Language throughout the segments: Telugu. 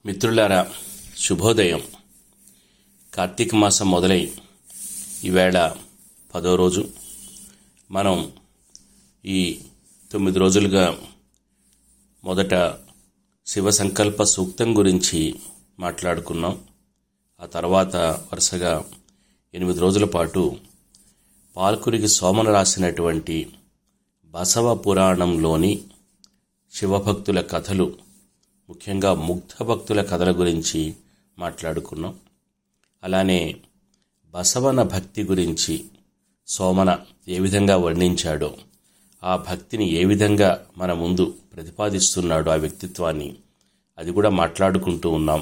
మిత్రులారా శుభోదయం కార్తీక మాసం మొదలై ఈవేళ పదో రోజు మనం ఈ తొమ్మిది రోజులుగా మొదట శివ సంకల్ప సూక్తం గురించి మాట్లాడుకున్నాం ఆ తర్వాత వరుసగా ఎనిమిది రోజుల పాటు పాల్కురికి సోమన రాసినటువంటి బసవ పురాణంలోని శివభక్తుల కథలు ముఖ్యంగా ముగ్ధ భక్తుల కథల గురించి మాట్లాడుకున్నాం అలానే బసవన భక్తి గురించి సోమన ఏ విధంగా వర్ణించాడో ఆ భక్తిని ఏ విధంగా మన ముందు ప్రతిపాదిస్తున్నాడో ఆ వ్యక్తిత్వాన్ని అది కూడా మాట్లాడుకుంటూ ఉన్నాం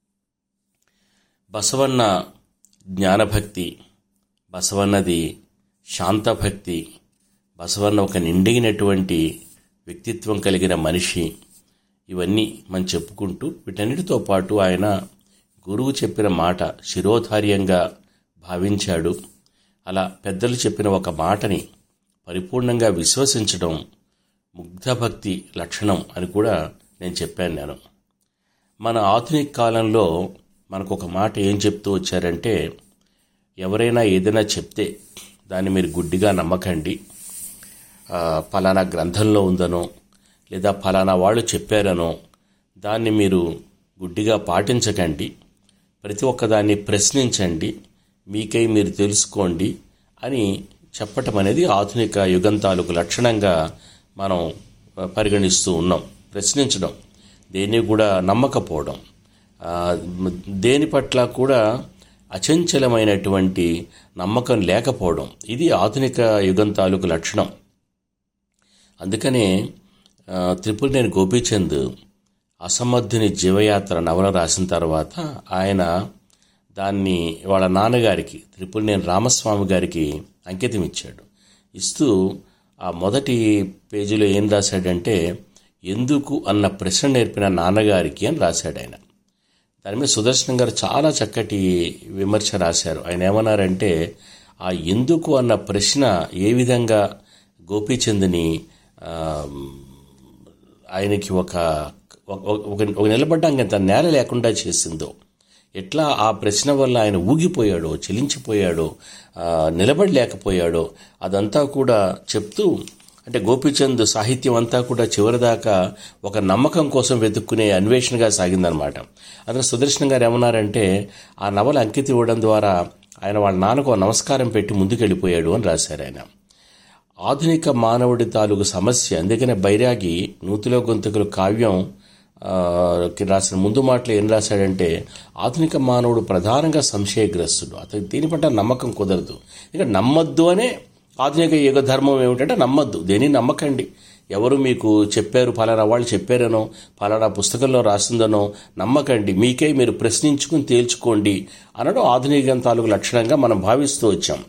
బసవన్న జ్ఞానభక్తి బసవన్నది శాంతభక్తి బసవన్న ఒక నిండిగినటువంటి వ్యక్తిత్వం కలిగిన మనిషి ఇవన్నీ మనం చెప్పుకుంటూ వీటన్నిటితో పాటు ఆయన గురువు చెప్పిన మాట శిరోధార్యంగా భావించాడు అలా పెద్దలు చెప్పిన ఒక మాటని పరిపూర్ణంగా విశ్వసించడం ముగ్ధభక్తి లక్షణం అని కూడా నేను చెప్పాను నేను మన ఆధునిక కాలంలో మనకు ఒక మాట ఏం చెప్తూ వచ్చారంటే ఎవరైనా ఏదైనా చెప్తే దాన్ని మీరు గుడ్డిగా నమ్మకండి ఆ, ఫలానా గ్రంథంలో ఉందనో లేదా ఫలానా వాళ్ళు చెప్పారనో దాన్ని మీరు గుడ్డిగా పాటించకండి ప్రతి ఒక్కదాన్ని ప్రశ్నించండి మీకై మీరు తెలుసుకోండి అని చెప్పటం అనేది ఆధునిక యుగం తాలూకు లక్షణంగా మనం ఆ, పరిగణిస్తూ ఉన్నాం ప్రశ్నించడం దేన్ని కూడా నమ్మకపోవడం ఆ, దేని పట్ల కూడా అచంచలమైనటువంటి నమ్మకం లేకపోవడం ఇది ఆధునిక యుగం తాలూకు లక్షణం అందుకనే ఆ, త్రిపురనేని గోపీచంద్ అసమర్థుని జీవయాత్ర నవల రాసిన తర్వాత ఆయన దాన్ని వాళ్ళ నాన్నగారికి త్రిపురనేని రామస్వామి గారికి అంకితం ఇచ్చాడు ఇస్తూ ఆ మొదటి పేజీలో ఏం రాశాడంటే ఎందుకు అన్న ప్రశ్న నేర్పిన నాన్నగారికి అని రాశాడు ఆయన దాని మీద సుదర్శనం గారు చాలా చక్కటి విమర్శ రాశారు ఆయన ఏమన్నారంటే ఆ ఎందుకు అన్న ప్రశ్న ఏ విధంగా గోపీచంద్ని ఆ, ఆయనకి ఒక ఒక ఒక- ఒక నిలబడ్డానికి నేల లేకుండా చేసిందో ఎట్లా ఆ ప్రశ్న వల్ల ఆయన ఊగిపోయాడో చెలించిపోయాడో ఆ, నిలబడలేకపోయాడో అదంతా కూడా చెప్తూ అంటే గోపీచంద్ సాహిత్యం అంతా కూడా చివరిదాకా ఒక నమ్మకం కోసం వెతుక్కునే అన్వేషణగా సాగిందనమాట అందుకే సుదర్శన్ గారు ఏమన్నారంటే ఆ నవల అంకితం ఇవ్వడం ద్వారా ఆయన వాళ్ళ నాన్నకు ఒక నమస్కారం పెట్టి ముందుకెళ్ళిపోయాడు అని రాశారు ఆయన ఆధునిక మానవుడి తాలూకు సమస్య అందుకనే బైరాగి నూతిలో గొంతుకులు కావ్యం ఆ, కి రాసిన ముందు మాటలు ఏం రాశాడంటే ఆధునిక మానవుడు ప్రధానంగా సంశయగ్రస్తుడు అతనికి దీని పట్ల నమ్మకం కుదరదు ఇక నమ్మద్దు అనే ఆధునిక యుగ ధర్మం ఏమిటంటే నమ్మద్దు దేని నమ్మకండి ఎవరు మీకు చెప్పారు ఫలానా వాళ్ళు చెప్పారనో ఫలానా పుస్తకంలో రాసిందనో నమ్మకండి మీకే మీరు ప్రశ్నించుకుని తేల్చుకోండి అనడం ఆధునిక తాలూకు లక్షణంగా మనం భావిస్తూ వచ్చాం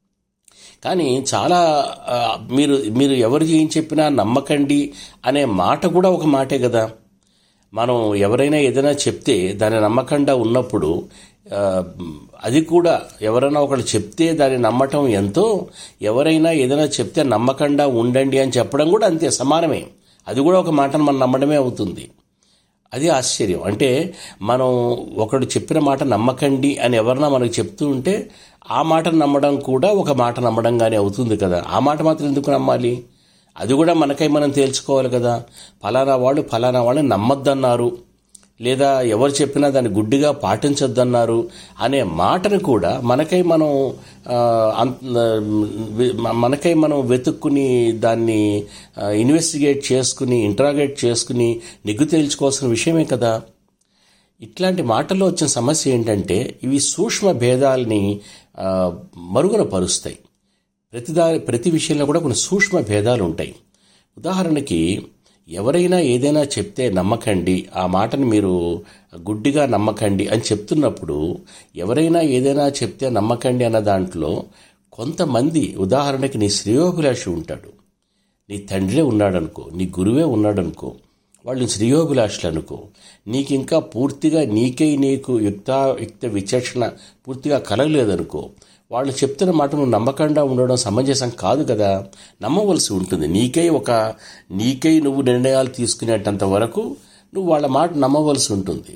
కానీ చాలా ఆ, మీరు మీరు ఎవరు ఏం చెప్పినా నమ్మకండి అనే మాట కూడా ఒక మాటే కదా మనం ఎవరైనా ఏదైనా చెప్తే దాన్ని నమ్మకుండా ఉన్నప్పుడు ఆ, అది కూడా ఎవరైనా ఒకళ్ళు చెప్తే దాన్ని నమ్మటం ఎంతో ఎవరైనా ఏదైనా చెప్తే నమ్మకుండా ఉండండి అని చెప్పడం కూడా అంతే సమానమే అది కూడా ఒక మాటను మనం నమ్మడమే అవుతుంది అది ఆశ్చర్యం అంటే మనం ఒకడు చెప్పిన మాట నమ్మకండి అని ఎవరన్నా మనకు చెప్తూ ఉంటే ఆ మాటను నమ్మడం కూడా ఒక మాట నమ్మడంగానే అవుతుంది కదా ఆ మాట మాత్రం ఎందుకు నమ్మాలి అది కూడా మనకై మనం తేల్చుకోవాలి కదా ఫలానా వాళ్ళు ఫలానా వాళ్ళని నమ్మద్దన్నారు లేదా ఎవరు చెప్పినా దాన్ని గుడ్డిగా పాటించొద్దన్నారు అనే మాటను కూడా మనకై మనం ఆ, అంత- వి- మనకై మనం వెతుక్కుని దాన్ని ఆ, ఇన్వెస్టిగేట్ చేసుకుని ఇంటరాగేట్ చేసుకుని నిగ్గు తేల్చుకోవాల్సిన విషయమే కదా ఇట్లాంటి మాటల్లో వచ్చిన సమస్య ఏంటంటే ఇవి సూక్ష్మ భేదాల్ని ఆ, మరుగున పరుస్తాయి ప్రతిదా ప్రతి విషయంలో కూడా కొన్ని సూక్ష్మ భేదాలు ఉంటాయి ఉదాహరణకి ఎవరైనా ఏదైనా చెప్తే నమ్మకండి ఆ మాటని మీరు గుడ్డిగా నమ్మకండి అని చెప్తున్నప్పుడు ఎవరైనా ఏదైనా చెప్తే నమ్మకండి అన్న దాంట్లో కొంతమంది ఉదాహరణకి నీ శ్రేయోభిలాషి ఉంటాడు నీ తండ్రే ఉన్నాడనుకో నీ గురువే ఉన్నాడనుకో వాళ్ళు శ్రేయోభిలాషులు అనుకో నీకు ఇంకా పూర్తిగా నీకై నీకు యుక్త యుక్త విచక్షణ పూర్తిగా కలగలేదనుకో వాళ్ళు చెప్తున్న మాట నువ్వు నమ్మకుండా ఉండడం సమంజసం కాదు కదా నమ్మవలసి ఉంటుంది నీకై ఒక నీకై నువ్వు నిర్ణయాలు తీసుకునేటంత వరకు నువ్వు వాళ్ళ మాట నమ్మవలసి ఉంటుంది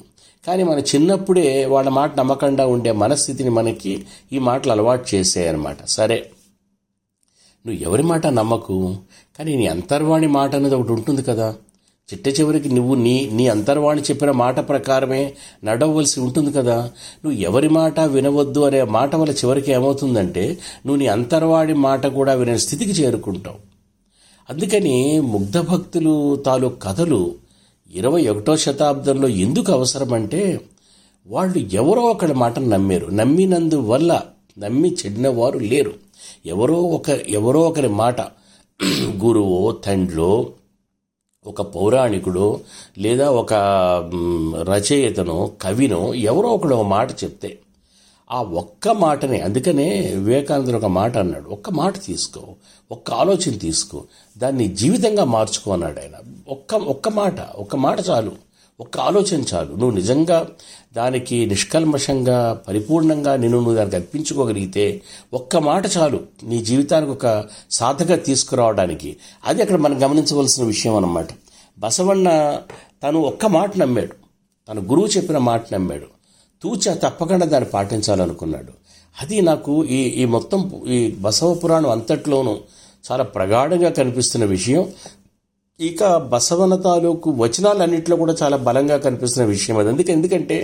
కానీ మన చిన్నప్పుడే వాళ్ళ మాట నమ్మకుండా ఉండే మనస్థితిని మనకి ఈ మాటలు అలవాటు చేసాయన్నమాట సరే నువ్వు ఎవరి మాట నమ్మకు కానీ నీ అంతర్వాణి మాట అనేది ఒకటి ఉంటుంది కదా చిట్ట చివరికి నువ్వు నీ నీ అంతర్వాణి చెప్పిన మాట ప్రకారమే నడవలసి ఉంటుంది కదా నువ్వు ఎవరి మాట వినవద్దు అనే మాట వల్ల చివరికి ఏమవుతుందంటే నువ్వు నీ అంతర్వాణి మాట కూడా వినే స్థితికి చేరుకుంటావు అందుకని ముగ్ధ భక్తులు తాలూకు కథలు ఇరవై ఒకటో శతాబ్దంలో ఎందుకు అవసరమంటే వాళ్ళు ఎవరో ఒకరి మాటను నమ్మారు నమ్మినందువల్ల నమ్మి చెడిన వారు లేరు ఎవరో ఒక ఎవరో ఒకరి మాట గురువో తండ్రో ఒక పౌరాణికుడో లేదా ఒక మ్, రచయితనో కవినో ఎవరో ఒకడు ఒక మాట చెప్తే ఆ ఒక్క మాటనే అందుకనే వివేకానందుడు ఒక మాట అన్నాడు ఒక్క మాట తీసుకో ఒక్క ఆలోచన తీసుకో దాన్ని జీవితంగా మార్చుకో అన్నాడు ఆయన ఒక్క ఒక్క మాట ఒక్క మాట చాలు ఒక్క ఆలోచన చాలు నువ్వు నిజంగా దానికి నిష్కల్మషంగా పరిపూర్ణంగా నిన్ను నువ్వు దానికి అర్పించుకోగలిగితే ఒక్క మాట చాలు నీ జీవితానికి ఒక సాధక తీసుకురావడానికి అది అక్కడ మనం గమనించవలసిన విషయం అన్నమాట బసవಣ್ణ తను ఒక్క మాట నమ్మాడు తన గురువు చెప్పిన మాట నమ్మాడు తూచా తప్పకుండా దాన్ని పాటించాలనుకున్నాడు అది నాకు ఈ ఈ మొత్తం ఈ బసవ పురాణం అంతట్లోనూ చాలా ప్రగాఢంగా కనిపిస్తున్న విషయం ఇక బసవన తాలూకు వచనాలన్నింటిలో కూడా చాలా బలంగా కనిపిస్తున్న విషయం అది అందుకే ఎందుకంటే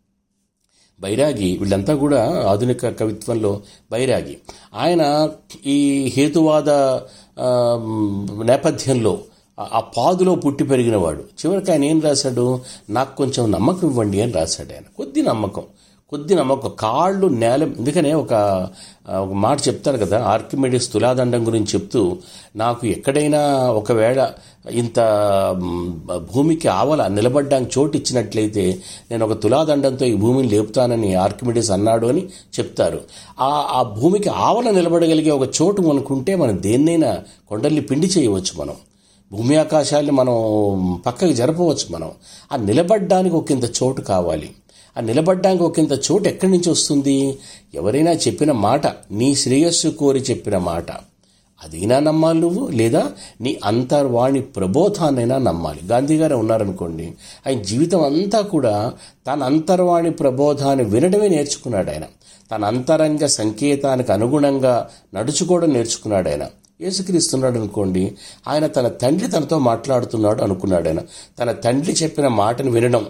బైరాగి వీళ్ళంతా కూడా ఆధునిక కవిత్వంలో బైరాగి ఆయన ఈ హేతువాద ఆ, నేపథ్యంలో ఆ- ఆ పాదులో పుట్టి పెరిగినవాడు చివరికి ఆయన ఏం రాశాడు నాకు కొంచెం నమ్మకం ఇవ్వండి అని రాశాడు ఆయన కొద్ది నమ్మకం కొద్ది నమ్మకం కాళ్ళు నేల ఎందుకనే ఒక ఆ, ఒక మాట చెప్తారు కదా ఆర్కిమెడిస్ తులాదండం గురించి చెప్తూ నాకు ఎక్కడైనా ఒకవేళ ఇంత మ్, భూమికి ఆవల నిలబడ్డానికి చోటు ఇచ్చినట్లయితే నేను ఒక తులాదండంతో ఈ భూమిని లేపుతానని ఆర్కిమెడిస్ అన్నాడు అని చెప్తారు ఆ ఆ భూమికి ఆవల నిలబడగలిగే ఒక చోటు మనకుంటే మనం దేన్నైనా కొండల్ని పిండి చేయవచ్చు మనం భూమి ఆకాశాన్ని మనం పక్కకి జరపవచ్చు మనం ఆ నిలబడ్డానికి ఒకంత చోటు కావాలి ఆ నిలబడ్డానికి ఒకంత చోటు ఎక్కడి నుంచి వస్తుంది ఎవరైనా చెప్పిన మాట నీ శ్రేయస్సు కోరి చెప్పిన మాట అదైనా నమ్మాలి నువ్వు లేదా నీ అంతర్వాణి ప్రబోధాన్నైనా నమ్మాలి గాంధీ గారు ఉన్నారనుకోండి ఆయన జీవితం అంతా కూడా తన అంతర్వాణి ప్రబోధాన్ని వినడమే నేర్చుకున్నాడు ఆయన తన అంతరంగ సంకేతానికి అనుగుణంగా నడుచుకోవడం నేర్చుకున్నాడు ఆయన యేసుక్రీస్తున్నాడు అనుకోండి ఆయన తన తండ్రి తనతో మాట్లాడుతున్నాడు అనుకున్నాడు ఆయన తన తండ్రి చెప్పిన మాటను వినడం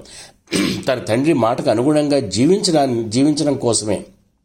తన తండ్రి మాటకు అనుగుణంగా జీవించడాన్ని జీవించడం కోసమే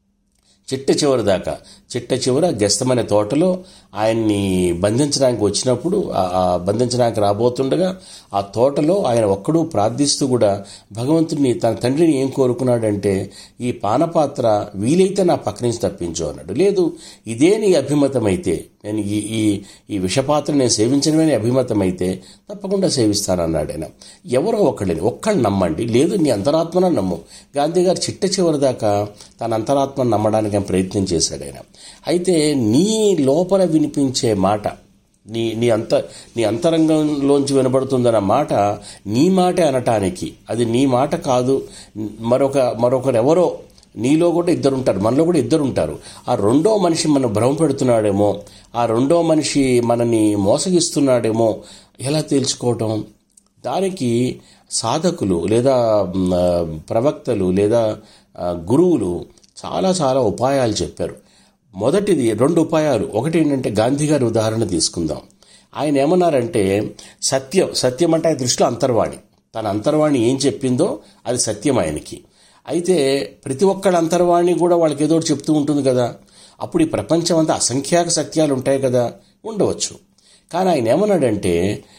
చిట్ట చివరి దాకా చిట్ట చివర గెస్తమనే తోటలో ఆయన్ని బంధించడానికి వచ్చినప్పుడు ఆ- ఆ బంధించడానికి రాబోతుండగా ఆ తోటలో ఆయన ఒక్కడూ ప్రార్థిస్తూ కూడా భగవంతుడిని తన తండ్రిని ఏం కోరుకున్నాడంటే ఈ పానపాత్ర వీలైతే నా పక్క నుంచి తప్పించు అన్నాడు లేదు ఇదే నీ అభిమతమైతే నేను ఈ ఈ ఈ విషపాత్ర నేను సేవించడమే నీ అభిమతమైతే తప్పకుండా సేవిస్తానన్నాడు ఆయన ఎవరో ఒకళ్ళని ఒక్కళ్ళు నమ్మండి లేదు నీ అంతరాత్మన నమ్ము గాంధీ గారు చిట్ట చివరి దాకా తన అంతరాత్మను నమ్మడానికి ఆయన ప్రయత్నం చేశాడు ఆయన అయితే నీ లోపల వినిపించే మాట నీ నీ అంత నీ అంతరంగంలోంచి వినబడుతుందన్న మాట నీ మాటే అనటానికి అది నీ మాట కాదు మరొక మరొకరు ఎవరో నీలో కూడా ఇద్దరు ఉంటారు మనలో కూడా ఇద్దరు ఉంటారు ఆ రెండో మనిషి మనం భ్రమ పెడుతున్నాడేమో ఆ రెండో మనిషి మనని మోసగిస్తున్నాడేమో ఎలా తేల్చుకోవటం దానికి సాధకులు లేదా మ్, ఆ, ప్రవక్తలు లేదా ఆ, గురువులు చాలా చాలా ఉపాయాలు చెప్పారు మొదటిది రెండు ఉపాయాలు ఒకటి ఏంటంటే గాంధీ గారి ఉదాహరణ తీసుకుందాం ఆయన ఏమన్నారంటే సత్యం సత్యం అంటే ఆయన దృష్టిలో అంతర్వాణి తన అంతర్వాణి ఏం చెప్పిందో అది సత్యం ఆయనకి అయితే ప్రతి ఒక్కళ్ళ అంతర్వాణి కూడా వాళ్ళకి ఏదో ఒకటి చెప్తూ ఉంటుంది కదా అప్పుడు ఈ ప్రపంచం అంతా అసంఖ్యాక సత్యాలు ఉంటాయి కదా ఉండవచ్చు కానీ ఆయన ఏమన్నాడంటే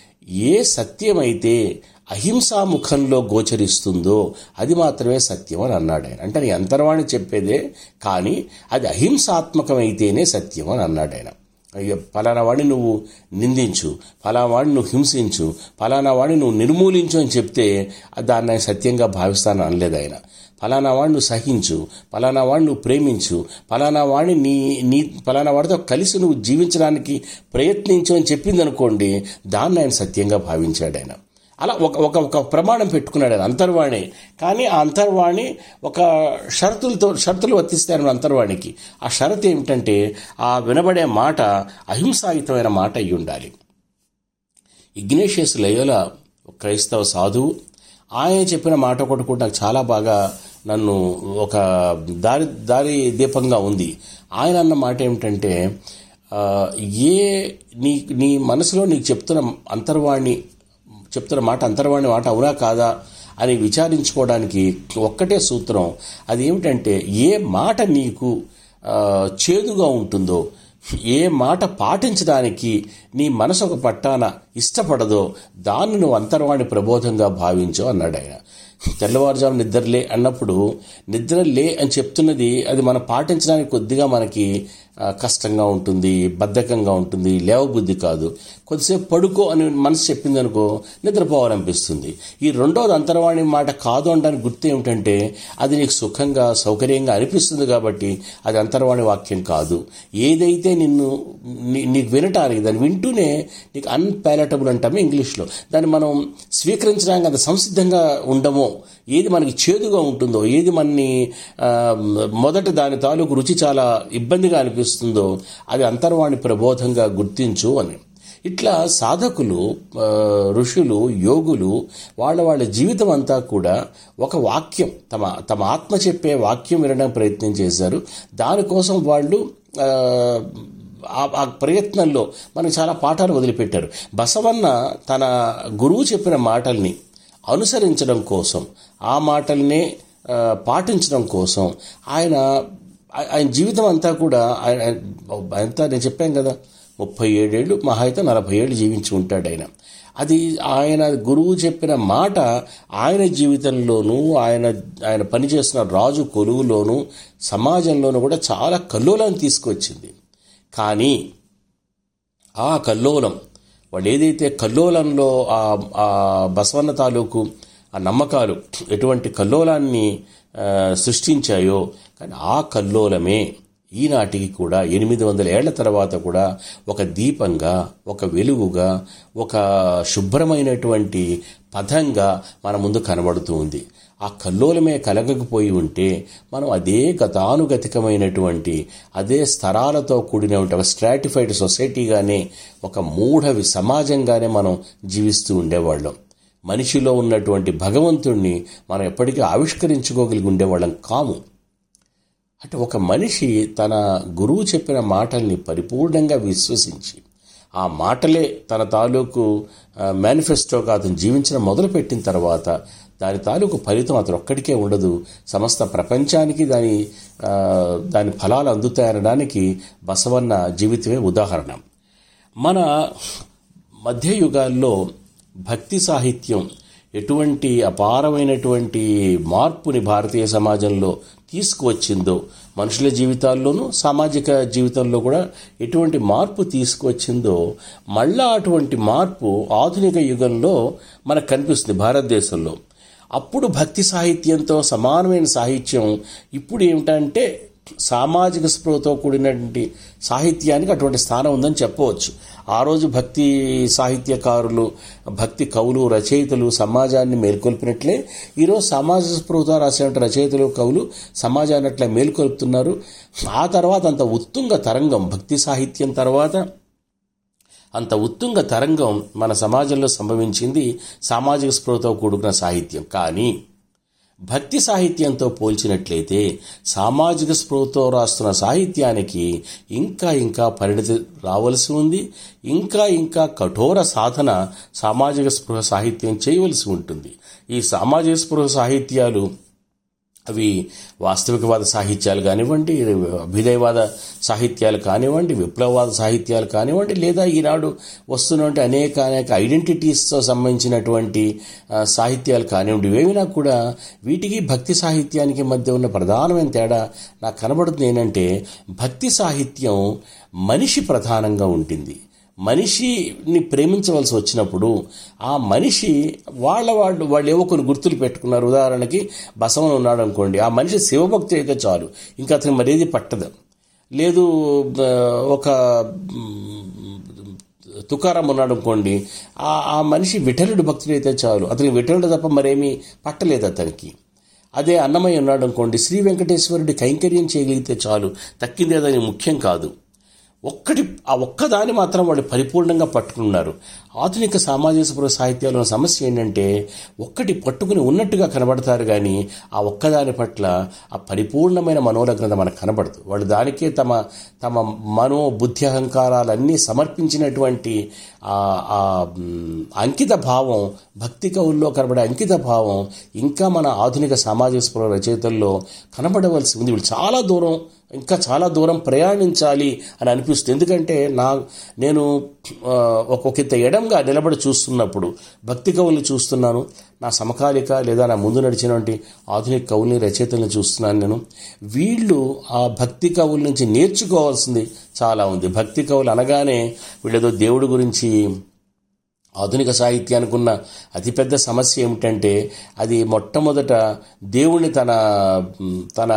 ఏ సత్యమైతే అహింసా ముఖంలో గోచరిస్తుందో అది మాత్రమే సత్యం అని అన్నాడు ఆయన అంటే నీ అంతర్వాణి చెప్పేదే కానీ అది అహింసాత్మకమైతేనే సత్యం అని అన్నాడు ఆయన అయ్యో ఫలానా వాడిని నువ్వు నిందించు ఫలానా వాడిని నువ్వు హింసించు ఫలానా వాడిని నువ్వు నిర్మూలించు అని చెప్తే దాన్ని ఆయన సత్యంగా భావిస్తాను అనలేదు ఆయన ఫలానా వాడిని నువ్వు సహించు ఫలానా వాడిని నువ్వు ప్రేమించు ఫలానా వాడిని నీ నీ ఫలానా వాడితో కలిసి నువ్వు జీవించడానికి ప్రయత్నించు అని చెప్పింది అనుకోండి దాన్ని ఆయన సత్యంగా భావించాడు ఆయన అలా ఒక ఒక ఒక ప్రమాణం పెట్టుకున్నాడు ఆయన అంతర్వాణి కానీ ఆ అంతర్వాణి ఒక షరతులతో షరతులు వర్తిస్తాయి అంతర్వాణికి ఆ షరతు ఏమిటంటే ఆ వినబడే మాట అహింసాయుతమైన మాట అయి ఉండాలి ఇగ్నేషియస్ లయోల ఒక క్రైస్తవ సాధువు ఆయన చెప్పిన మాట ఒకటి కూడా నాకు చాలా బాగా నన్ను ఒక దారి దారి దీపంగా ఉంది ఆయన అన్న మాట ఏమిటంటే ఆ, ఏ నీ నీ మనసులో నీకు చెప్తున్న అంతర్వాణి చెప్తున్న మాట అంతర్వాణి మాట అవునా కాదా అని విచారించుకోవడానికి ఒక్కటే సూత్రం అది ఏమిటంటే ఏ మాట నీకు ఆ, చేదుగా ఉంటుందో ఏ మాట పాటించడానికి నీ మనసు ఒక పట్టాన ఇష్టపడదో దాన్ని నువ్వు అంతర్వాణి ప్రబోధంగా భావించు అన్నాడు ఆయన తెల్లవారుజాము నిద్రలే అన్నప్పుడు నిద్ర లే అని చెప్తున్నది అది మనం పాటించడానికి కొద్దిగా మనకి ఆ, కష్టంగా ఉంటుంది బద్ధకంగా ఉంటుంది లేవబుద్ధి కాదు కొద్దిసేపు పడుకో అని మనసు చెప్పింది అనుకో నిద్రపోవాలనిపిస్తుంది ఈ రెండోది అంతర్వాణి మాట కాదు అనడానికి గుర్తు ఏమిటంటే అది నీకు సుఖంగా సౌకర్యంగా అనిపిస్తుంది కాబట్టి అది అంతర్వాణి వాక్యం కాదు ఏదైతే నిన్ను నీ- నీకు వినటానికి దాన్ని వింటూనే నీకు అన్పాలటబుల్ అంటాము ఇంగ్లీష్లో దాన్ని మనం స్వీకరించడానికి అంత సంసిద్ధంగా ఉండమో ఏది మనకి చేదుగా ఉంటుందో ఏది మనని ఆ, మొదట దాని తాలూకు రుచి చాలా ఇబ్బందిగా అనిపిస్తుందో అది అంతర్వాణి ప్రబోధంగా గుర్తించు అని ఇట్లా సాధకులు ఆ, ఋషులు యోగులు వాళ్ళ వాళ్ళ జీవితం అంతా కూడా ఒక వాక్యం తమ తమ ఆత్మ చెప్పే వాక్యం వినడానికి ప్రయత్నం చేశారు దానికోసం వాళ్ళు ఆ, ఆ- ఆ ప్రయత్నంలో మనకు చాలా పాఠాలు వదిలిపెట్టారు బసవన్న తన గురువు చెప్పిన మాటల్ని అనుసరించడం కోసం ఆ మాటల్నే ఆ, పాటించడం కోసం ఆయన ఆయ- ఆయన జీవితం అంతా కూడా ఆయన అంతా నేను చెప్పాను కదా ముప్పై ఏడేళ్ళు మహా అయితే నలభై ఏళ్ళు జీవించి ఉంటాడు ఆయన అది ఆయన గురువు చెప్పిన మాట ఆయన జీవితంలోనూ ఆయన ఆయన పనిచేస్తున్న రాజు కొలువులోనూ సమాజంలోనూ కూడా చాలా కల్లోలాన్ని తీసుకొచ్చింది కానీ ఆ కల్లోలం వాళ్ళు ఏదైతే కల్లోలంలో ఆ ఆ బసవన్న తాలూకు ఆ నమ్మకాలు ఎటువంటి కల్లోలాన్ని ఆ, సృష్టించాయో కానీ ఆ కల్లోలమే ఈనాటికి కూడా ఎనిమిది వందల ఏళ్ల తర్వాత కూడా ఒక దీపంగా ఒక వెలుగుగా ఒక శుభ్రమైనటువంటి పథంగా మన ముందు కనబడుతూ ఉంది ఆ కల్లోలమే కలగకపోయి ఉంటే మనం అదే గతానుగతికమైనటువంటి అదే స్తరాలతో కూడినటువంటి ఒక స్ట్రాటిఫైడ్ సొసైటీగానే ఒక మూఢవి సమాజంగానే మనం జీవిస్తూ ఉండేవాళ్ళం మనిషిలో ఉన్నటువంటి భగవంతుణ్ణి మనం ఎప్పటికీ ఆవిష్కరించుకోగలిగి ఉండేవాళ్ళం కాము అంటే ఒక మనిషి తన గురువు చెప్పిన మాటల్ని పరిపూర్ణంగా విశ్వసించి ఆ మాటలే తన తాలూకు ఆ, మేనిఫెస్టోగా అతను జీవించడం మొదలుపెట్టిన తర్వాత దాని తాలూకు ఫలితం అతను ఒక్కడికే ఉండదు సమస్త ప్రపంచానికి దాని ఆ, దాని ఫలాలు అందుతాయనడానికి బసవన్న జీవితమే ఉదాహరణ మన మధ్యయుగాల్లో భక్తి సాహిత్యం ఎటువంటి అపారమైనటువంటి మార్పుని భారతీయ సమాజంలో తీసుకువచ్చిందో మనుషుల జీవితాల్లోనూ సామాజిక జీవితంలో కూడా ఎటువంటి మార్పు తీసుకువచ్చిందో మళ్ళా అటువంటి మార్పు ఆధునిక యుగంలో మనకు కనిపిస్తుంది భారతదేశంలో అప్పుడు భక్తి సాహిత్యంతో సమానమైన సాహిత్యం ఇప్పుడు ఏమిటంటే సామాజిక స్పృహతో కూడినటువంటి సాహిత్యానికి అటువంటి స్థానం ఉందని చెప్పవచ్చు ఆ రోజు భక్తి సాహిత్యకారులు భక్తి కవులు రచయితలు సమాజాన్ని మేల్కొల్పినట్లే ఈరోజు సామాజిక స్పృహతో రాసినటువంటి రచయితలు కవులు సమాజాన్ని అట్లా మేల్కొల్పుతున్నారు ఆ తర్వాత అంత ఉత్తుంగ తరంగం భక్తి సాహిత్యం తర్వాత అంత ఉత్తుంగ తరంగం మన సమాజంలో సంభవించింది సామాజిక స్పృహతో కూడుకున్న సాహిత్యం కానీ భక్తి సాహిత్యంతో పోల్చినట్లయితే సామాజిక స్పృహతో రాస్తున్న సాహిత్యానికి ఇంకా ఇంకా పరిణతి రావలసి ఉంది ఇంకా ఇంకా కఠోర సాధన సామాజిక స్పృహ సాహిత్యం చేయవలసి ఉంటుంది ఈ సామాజిక స్పృహ సాహిత్యాలు అవి వాస్తవికవాద సాహిత్యాలు కానివ్వండి అభ్యుదయవాద సాహిత్యాలు కానివ్వండి విప్లవవాద సాహిత్యాలు కానివ్వండి లేదా ఈనాడు వస్తున్నటువంటి అనేక అనేక ఐడెంటిటీస్తో సంబంధించినటువంటి ఆ, సాహిత్యాలు కానివ్వండి ఇవేమినా కూడా వీటికి భక్తి సాహిత్యానికి మధ్య ఉన్న ప్రధానమైన తేడా నాకు కనబడుతుంది ఏంటంటే భక్తి సాహిత్యం మనిషి ప్రధానంగా ఉంటుంది మనిషిని ప్రేమించవలసి వచ్చినప్పుడు ఆ మనిషి వాళ్ళ వాళ్ళు వాళ్ళు ఏవో కొన్ని గుర్తులు పెట్టుకున్నారు ఉదాహరణకి బసవన్ ఉన్నాడు అనుకోండి ఆ మనిషి శివభక్తి అయితే చాలు ఇంకా అతనికి మరేది పట్టదు లేదు ఆ, ఒక మ్, తుకారం ఉన్నాడు అనుకోండి ఆ ఆ మనిషి విఠలుడు భక్తుడు అయితే చాలు అతనికి విఠలుడు తప్ప మరేమీ పట్టలేదు అతనికి అదే అన్నమయ్య ఉన్నాడు అనుకోండి శ్రీ వెంకటేశ్వరుడి కైంకర్యం చేయగలిగితే చాలు తక్కింది అదని ముఖ్యం కాదు ఒక్కటి ఆ ఒక్కదాన్ని మాత్రం వాళ్ళు పరిపూర్ణంగా పట్టుకున్నారు ఆధునిక సామాజిక సాహిత్యంలో సమస్య ఏంటంటే ఒక్కటి పట్టుకుని ఉన్నట్టుగా కనబడతారు కానీ ఆ ఒక్కదాని పట్ల ఆ పరిపూర్ణమైన మనోలగ్నత మనకు కనబడదు వాళ్ళు దానికే తమ తమ మనో బుద్ధి అహంకారాలన్నీ సమర్పించినటువంటి ఆ అంకిత భావం భక్తి కవుల్లో కనబడే అంకిత భావం ఇంకా మన ఆధునిక సామాజిక స్పృహ రచయితల్లో కనబడవలసి ఉంది వీళ్ళు చాలా దూరం ఇంకా చాలా దూరం ప్రయాణించాలి అని అనిపిస్తుంది ఎందుకంటే నా నేను ఒక్కొక్క ఎడంగా నిలబడి చూస్తున్నప్పుడు భక్తి కవుల్ని చూస్తున్నాను నా సమకాలిక లేదా నా ముందు నడిచినటువంటి ఆధునిక కవుల్ని రచయితల్ని చూస్తున్నాను నేను వీళ్ళు ఆ భక్తి కవుల నుంచి నేర్చుకోవాల్సింది చాలా ఉంది భక్తి కవులు అనగానే వీళ్ళేదో దేవుడి గురించి ఆధునిక సాహిత్యానికి ఉన్న అతిపెద్ద సమస్య ఏమిటంటే అది మొట్టమొదట దేవుణ్ణి తన తన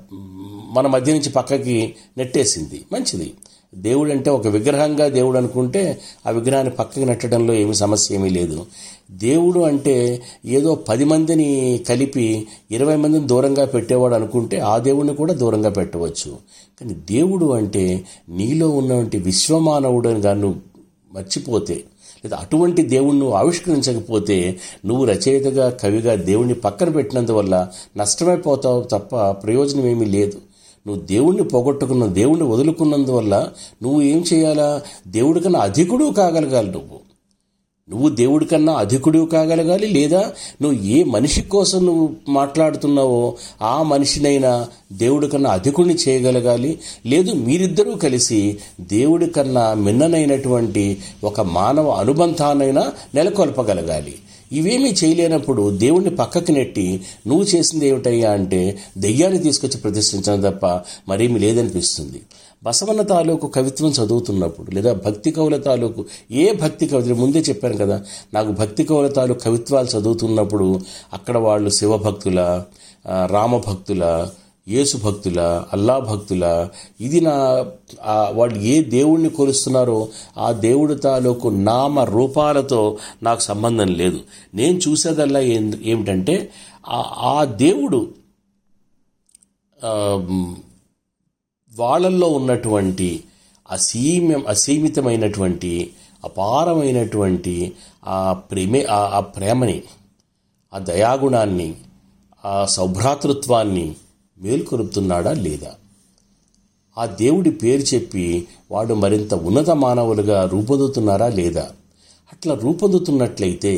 మన మధ్య నుంచి పక్కకి నెట్టేసింది మంచిది దేవుడు అంటే ఒక విగ్రహంగా దేవుడు అనుకుంటే ఆ విగ్రహాన్ని పక్కకి నెట్టడంలో ఏమి సమస్య ఏమీ లేదు దేవుడు అంటే ఏదో పది మందిని కలిపి ఇరవై మందిని దూరంగా పెట్టేవాడు అనుకుంటే ఆ దేవుడిని కూడా దూరంగా పెట్టవచ్చు కానీ దేవుడు అంటే నీలో ఉన్నటువంటి విశ్వమానవుడు అని గాను మర్చిపోతే లేదా అటువంటి దేవుణ్ణి నువ్వు ఆవిష్కరించకపోతే నువ్వు రచయితగా కవిగా దేవుణ్ణి పక్కన పెట్టినందువల్ల నష్టమైపోతావు తప్ప ప్రయోజనం ఏమీ లేదు నువ్వు దేవుణ్ణి పోగొట్టుకున్న దేవుణ్ణి వదులుకున్నందువల్ల నువ్వు ఏం చేయాలా దేవుడి కన్నా అధికుడు కాగలగాలి నువ్వు నువ్వు దేవుడి కన్నా అధికుడు కాగలగాలి లేదా నువ్వు ఏ మనిషి కోసం నువ్వు మాట్లాడుతున్నావో ఆ మనిషినైనా దేవుడి కన్నా అధికుడిని చేయగలగాలి లేదు మీరిద్దరూ కలిసి దేవుడి కన్నా మిన్ననైనటువంటి ఒక మానవ అనుబంధానైనా నెలకొల్పగలగాలి ఇవేమీ చేయలేనప్పుడు దేవుణ్ణి పక్కకి నెట్టి నువ్వు చేసింది ఏమిటయ్యా అంటే దెయ్యాన్ని తీసుకొచ్చి ప్రతిష్ఠించడం తప్ప మరేమీ లేదనిపిస్తుంది బసవన్న తాలూకు కవిత్వం చదువుతున్నప్పుడు లేదా భక్తి కవుల తాలూకు ఏ భక్తి కవిత ముందే చెప్పాను కదా నాకు భక్తి కవుల తాలూకు కవిత్వాలు చదువుతున్నప్పుడు అక్కడ వాళ్ళు శివభక్తుల రామభక్తుల యేసు భక్తుల అల్లా భక్తుల ఇది నా వాళ్ళు ఏ దేవుణ్ణి కొలుస్తున్నారో ఆ దేవుడి తాలూకు నామ రూపాలతో నాకు సంబంధం లేదు నేను చూసేదల్లా ఏమిటంటే ఆ దేవుడు వాళ్ళల్లో ఉన్నటువంటి అసీమ్యం అసీమితమైనటువంటి అపారమైనటువంటి ఆ ప్రేమే ఆ ప్రేమని ఆ దయాగుణాన్ని ఆ సౌభ్రాతృత్వాన్ని మేల్కొలుపుతున్నాడా లేదా ఆ దేవుడి పేరు చెప్పి వాడు మరింత ఉన్నత మానవులుగా రూపొందుతున్నారా లేదా అట్లా రూపొందుతున్నట్లయితే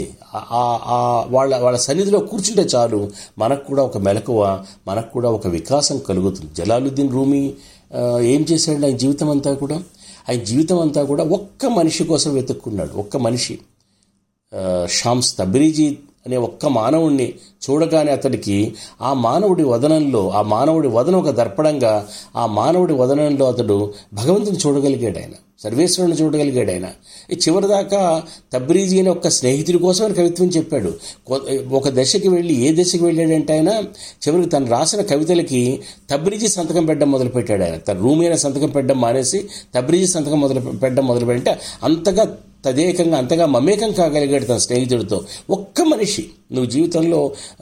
వాళ్ళ వాళ్ళ సన్నిధిలో కూర్చుంటే చాలు మనకు కూడా ఒక మెలకువ మనకు కూడా ఒక వికాసం కలుగుతుంది జలాలుద్దీన్ రూమి ఏం చేశాడు ఆయన జీవితం అంతా కూడా ఆయన జీవితం అంతా కూడా ఒక్క మనిషి కోసం వెతుక్కున్నాడు ఒక్క మనిషి షామ్స్ తబ్రీజీ అనే ఒక్క మానవుణ్ణి చూడగానే అతడికి ఆ మానవుడి వదనంలో ఆ మానవుడి వదనం ఒక దర్పణంగా ఆ మానవుడి వదనంలో అతడు భగవంతుని చూడగలిగాడు ఆయన సర్వేశ్వరుని చూడగలిగాడు ఆయన చివరిదాకా తబ్రీజీ అనే ఒక స్నేహితుడి కోసం అని కవిత్వం చెప్పాడు ఒక దశకి వెళ్ళి ఏ దశకి వెళ్ళాడంటే ఆయన చివరికి తను రాసిన కవితలకి తబ్రీజీ సంతకం పెట్టడం మొదలుపెట్టాడు ఆయన తన రూమి అయిన సంతకం పెట్టడం మానేసి తబ్రీజీ సంతకం మొదలు పెట్టడం మొదలుపెట్టే అంతగా తదేకంగా అంతగా మమేకం కాగలిగాడు తన స్నేహితుడితో ఒక్క మనిషి నువ్వు జీవితంలో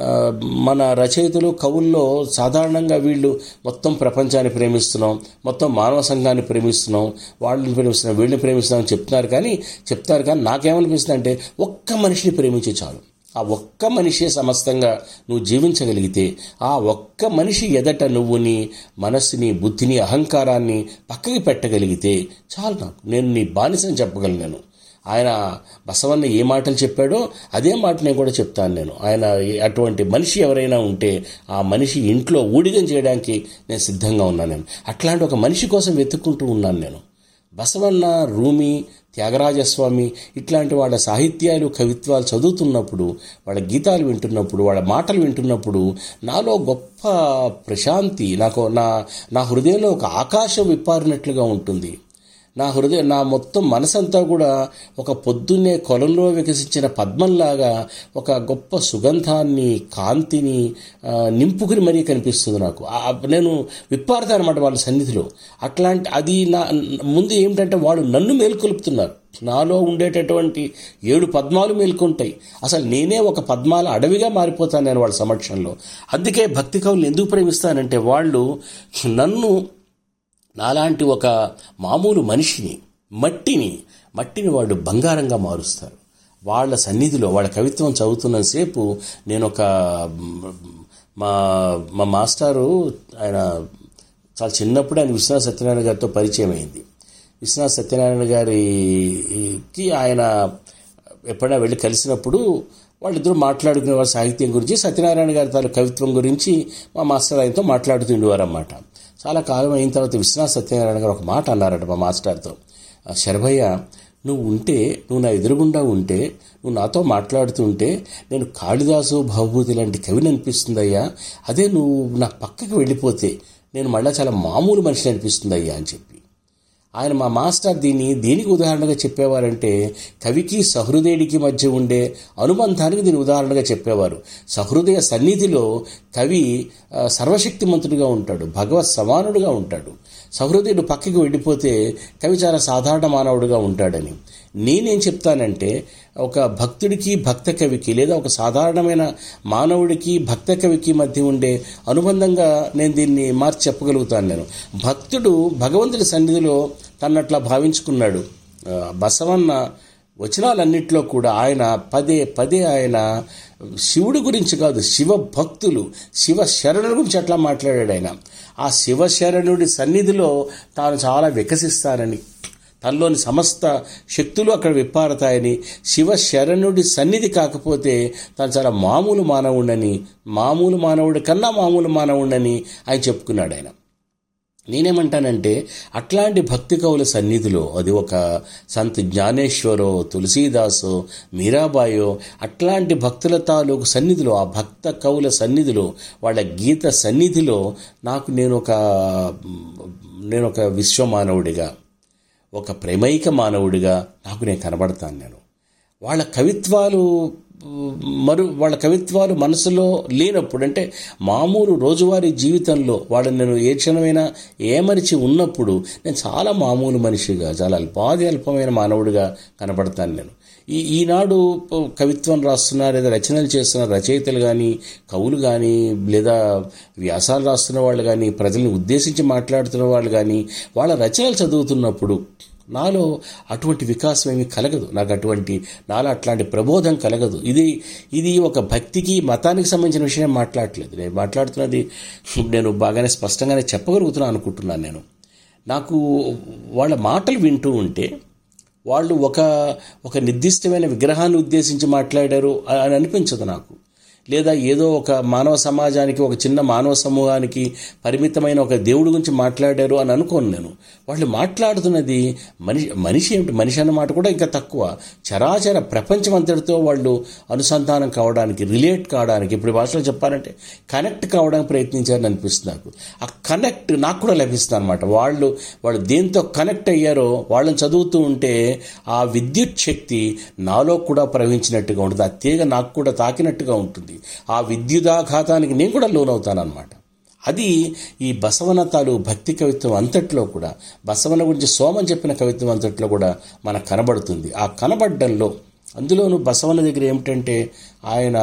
మన రచయితలు కవుల్లో సాధారణంగా వీళ్ళు మొత్తం ప్రపంచాన్ని ప్రేమిస్తున్నాం మొత్తం మానవ సంఘాన్ని ప్రేమిస్తున్నాం వాళ్ళని ప్రేమిస్తున్నాం వీళ్ళని ప్రేమిస్తున్నాం అని చెప్తున్నారు కానీ చెప్తారు కానీ నాకేమనిపిస్తుంది అంటే ఒక్క మనిషిని ప్రేమించే చాలు ఆ ఒక్క మనిషే సమస్తంగా నువ్వు జీవించగలిగితే ఆ ఒక్క మనిషి ఎదట నువ్వు నీ మనస్సుని బుద్ధిని అహంకారాన్ని పక్కకి పెట్టగలిగితే చాలు నాకు నేను నీ బానిసని చెప్పగలను నేను ఆయన బసవన్న ఏ మాటలు చెప్పాడో అదే మాట నేను కూడా చెప్తాను నేను ఆయన అటువంటి మనిషి ఎవరైనా ఉంటే ఆ మనిషి ఇంట్లో ఊడిగం చేయడానికి నేను సిద్ధంగా ఉన్నాను నేను అట్లాంటి ఒక మనిషి కోసం వెతుక్కుంటూ ఉన్నాను నేను బసవన్న రూమి త్యాగరాజస్వామి ఇట్లాంటి వాళ్ళ సాహిత్యాలు కవిత్వాలు చదువుతున్నప్పుడు వాళ్ళ గీతాలు వింటున్నప్పుడు వాళ్ళ మాటలు వింటున్నప్పుడు నాలో గొప్ప ప్రశాంతి నాకు నా నా హృదయంలో ఒక ఆకాశం విప్పారినట్లుగా ఉంటుంది నా హృదయం నా మొత్తం మనసంతా కూడా ఒక పొద్దున్నే కొలంలో వికసించిన పద్మంలాగా ఒక గొప్ప సుగంధాన్ని కాంతిని నింపుకుని మరీ కనిపిస్తుంది నాకు నేను విప్పారుతా అనమాట వాళ్ళ సన్నిధిలో అట్లాంటి అది నా ముందు ఏమిటంటే వాళ్ళు నన్ను మేల్కొలుపుతున్నారు నాలో ఉండేటటువంటి ఏడు పద్మాలు మేల్కొంటాయి అసలు నేనే ఒక పద్మాల అడవిగా మారిపోతాను నేను వాళ్ళ సమక్షంలో అందుకే భక్తి కవులు ఎందుకు ప్రేమిస్తానంటే వాళ్ళు నన్ను నాలాంటి ఒక మామూలు మనిషిని మట్టిని మట్టిని వాళ్ళు బంగారంగా మారుస్తారు వాళ్ళ సన్నిధిలో వాళ్ళ కవిత్వం చదువుతున్నంతసేపు నేను ఒక మా మా మాస్టారు ఆయన చాలా చిన్నప్పుడు ఆయన విశ్వనాథ సత్యనారాయణ గారితో పరిచయం అయింది విశ్వనాథ సత్యనారాయణ గారికి ఆయన ఎప్పుడైనా వెళ్ళి కలిసినప్పుడు వాళ్ళిద్దరూ మాట్లాడుకునే వారు సాహిత్యం గురించి సత్యనారాయణ గారి తాలూ కవిత్వం గురించి మా మాస్టర్ ఆయనతో మాట్లాడుతుండేవారు అన్నమాట చాలా కాలం అయిన తర్వాత విశ్వనాథ్ సత్యనారాయణ గారు ఒక మాట అన్నారట మా మాస్టర్తో శరభయ్య నువ్వు ఉంటే నువ్వు నా ఎదురుగుండా ఉంటే నువ్వు నాతో మాట్లాడుతుంటే నేను కాళిదాసు భవభూతి లాంటి కవిని అనిపిస్తుందయ్యా అదే నువ్వు నా పక్కకి వెళ్ళిపోతే నేను మళ్ళీ చాలా మామూలు మనిషిని అనిపిస్తుందయ్యా అని చెప్పి ఆయన మా మాస్టర్ దీన్ని దేనికి ఉదాహరణగా చెప్పేవారంటే కవికి సహృదయుడికి మధ్య ఉండే అనుబంధానికి దీని ఉదాహరణగా చెప్పేవారు సహృదయ సన్నిధిలో కవి సర్వశక్తిమంతుడిగా ఉంటాడు భగవత్ సమానుడుగా ఉంటాడు సహృదయుడు పక్కకి వెళ్ళిపోతే కవి చాలా సాధారణ మానవుడిగా ఉంటాడని నేనేం చెప్తానంటే ఒక భక్తుడికి భక్త కవికి లేదా ఒక సాధారణమైన మానవుడికి భక్త కవికి మధ్య ఉండే అనుబంధంగా నేను దీన్ని మార్చి చెప్పగలుగుతాను నేను భక్తుడు భగవంతుడి సన్నిధిలో తన్నట్లా భావించుకున్నాడు బసవన్న వచనాలన్నింటిలో కూడా ఆయన పదే పదే ఆయన శివుడి గురించి కాదు శివ భక్తులు శివ శరణుల గురించి అట్లా మాట్లాడాడు ఆయన ఆ శివ శరణుడి సన్నిధిలో తాను చాలా వికసిస్తానని తనలోని సమస్త శక్తులు అక్కడ విప్పారతాయని శివ శరణుడి సన్నిధి కాకపోతే తను చాలా మామూలు మానవుడని మామూలు మానవుడి కన్నా మామూలు మానవుడని ఆయన చెప్పుకున్నాడు ఆయన నేనేమంటానంటే అట్లాంటి భక్తి కవుల సన్నిధిలో అది ఒక సంత్ జ్ఞానేశ్వరో తులసీదాసో మీరాబాయో అట్లాంటి భక్తుల తాలూకు సన్నిధిలో ఆ భక్త కవుల సన్నిధిలో వాళ్ళ గీత సన్నిధిలో నాకు నేను ఒక నేను ఒక విశ్వమానవుడిగా ఒక ప్రేమైక మానవుడిగా నాకు నేను కనబడతాను నేను వాళ్ళ కవిత్వాలు మరు వాళ్ళ కవిత్వాలు మనసులో లేనప్పుడు అంటే మామూలు రోజువారీ జీవితంలో వాళ్ళని నేను ఏ క్షణమైనా ఏమరిచి ఉన్నప్పుడు నేను చాలా మామూలు మనిషిగా చాలా అల్పాది అల్పమైన మానవుడిగా కనపడతాను నేను ఈ ఈనాడు కవిత్వం రాస్తున్న లేదా రచనలు చేస్తున్న రచయితలు కానీ కవులు కానీ లేదా వ్యాసాలు రాస్తున్న వాళ్ళు కానీ ప్రజల్ని ఉద్దేశించి మాట్లాడుతున్న వాళ్ళు కానీ వాళ్ళ రచనలు చదువుతున్నప్పుడు నాలో అటువంటి వికాసం ఏమీ కలగదు నాకు అటువంటి నాలో అట్లాంటి ప్రబోధం కలగదు ఇది ఇది ఒక భక్తికి మతానికి సంబంధించిన విషయం మాట్లాడట్లేదు నేను మాట్లాడుతున్నది నేను బాగానే స్పష్టంగానే చెప్పగలుగుతున్నాను అనుకుంటున్నాను నేను నాకు వాళ్ళ మాటలు వింటూ ఉంటే వాళ్ళు ఒక ఒక నిర్దిష్టమైన విగ్రహాన్ని ఉద్దేశించి మాట్లాడారు అని అనిపించదు నాకు లేదా ఏదో ఒక మానవ సమాజానికి ఒక చిన్న మానవ సమూహానికి పరిమితమైన ఒక దేవుడి గురించి మాట్లాడారు అని అనుకోను నేను వాళ్ళు మాట్లాడుతున్నది మనిషి మనిషి ఏమిటి మనిషి అన్నమాట కూడా ఇంకా తక్కువ చరాచర ప్రపంచం అంతటితో వాళ్ళు అనుసంధానం కావడానికి రిలేట్ కావడానికి ఇప్పుడు భాషలో చెప్పాలంటే కనెక్ట్ కావడానికి ప్రయత్నించారని అనిపిస్తుంది నాకు ఆ కనెక్ట్ నాకు కూడా లభిస్తుంది అనమాట వాళ్ళు వాళ్ళు దేంతో కనెక్ట్ అయ్యారో వాళ్ళని చదువుతూ ఉంటే ఆ విద్యుత్ శక్తి నాలో కూడా ప్రవహించినట్టుగా ఉంటుంది ఆ తీగ నాకు కూడా తాకినట్టుగా ఉంటుంది ఆ విద్యుదాఘాతానికి నేను కూడా లోనవుతానమాట అది ఈ బసవన తాలు భక్తి కవిత్వం అంతట్లో కూడా బసవన గురించి సోమని చెప్పిన కవిత్వం అంతట్లో కూడా మనకు కనబడుతుంది ఆ కనబడ్డంలో అందులోనూ బసవన దగ్గర ఏమిటంటే ఆయన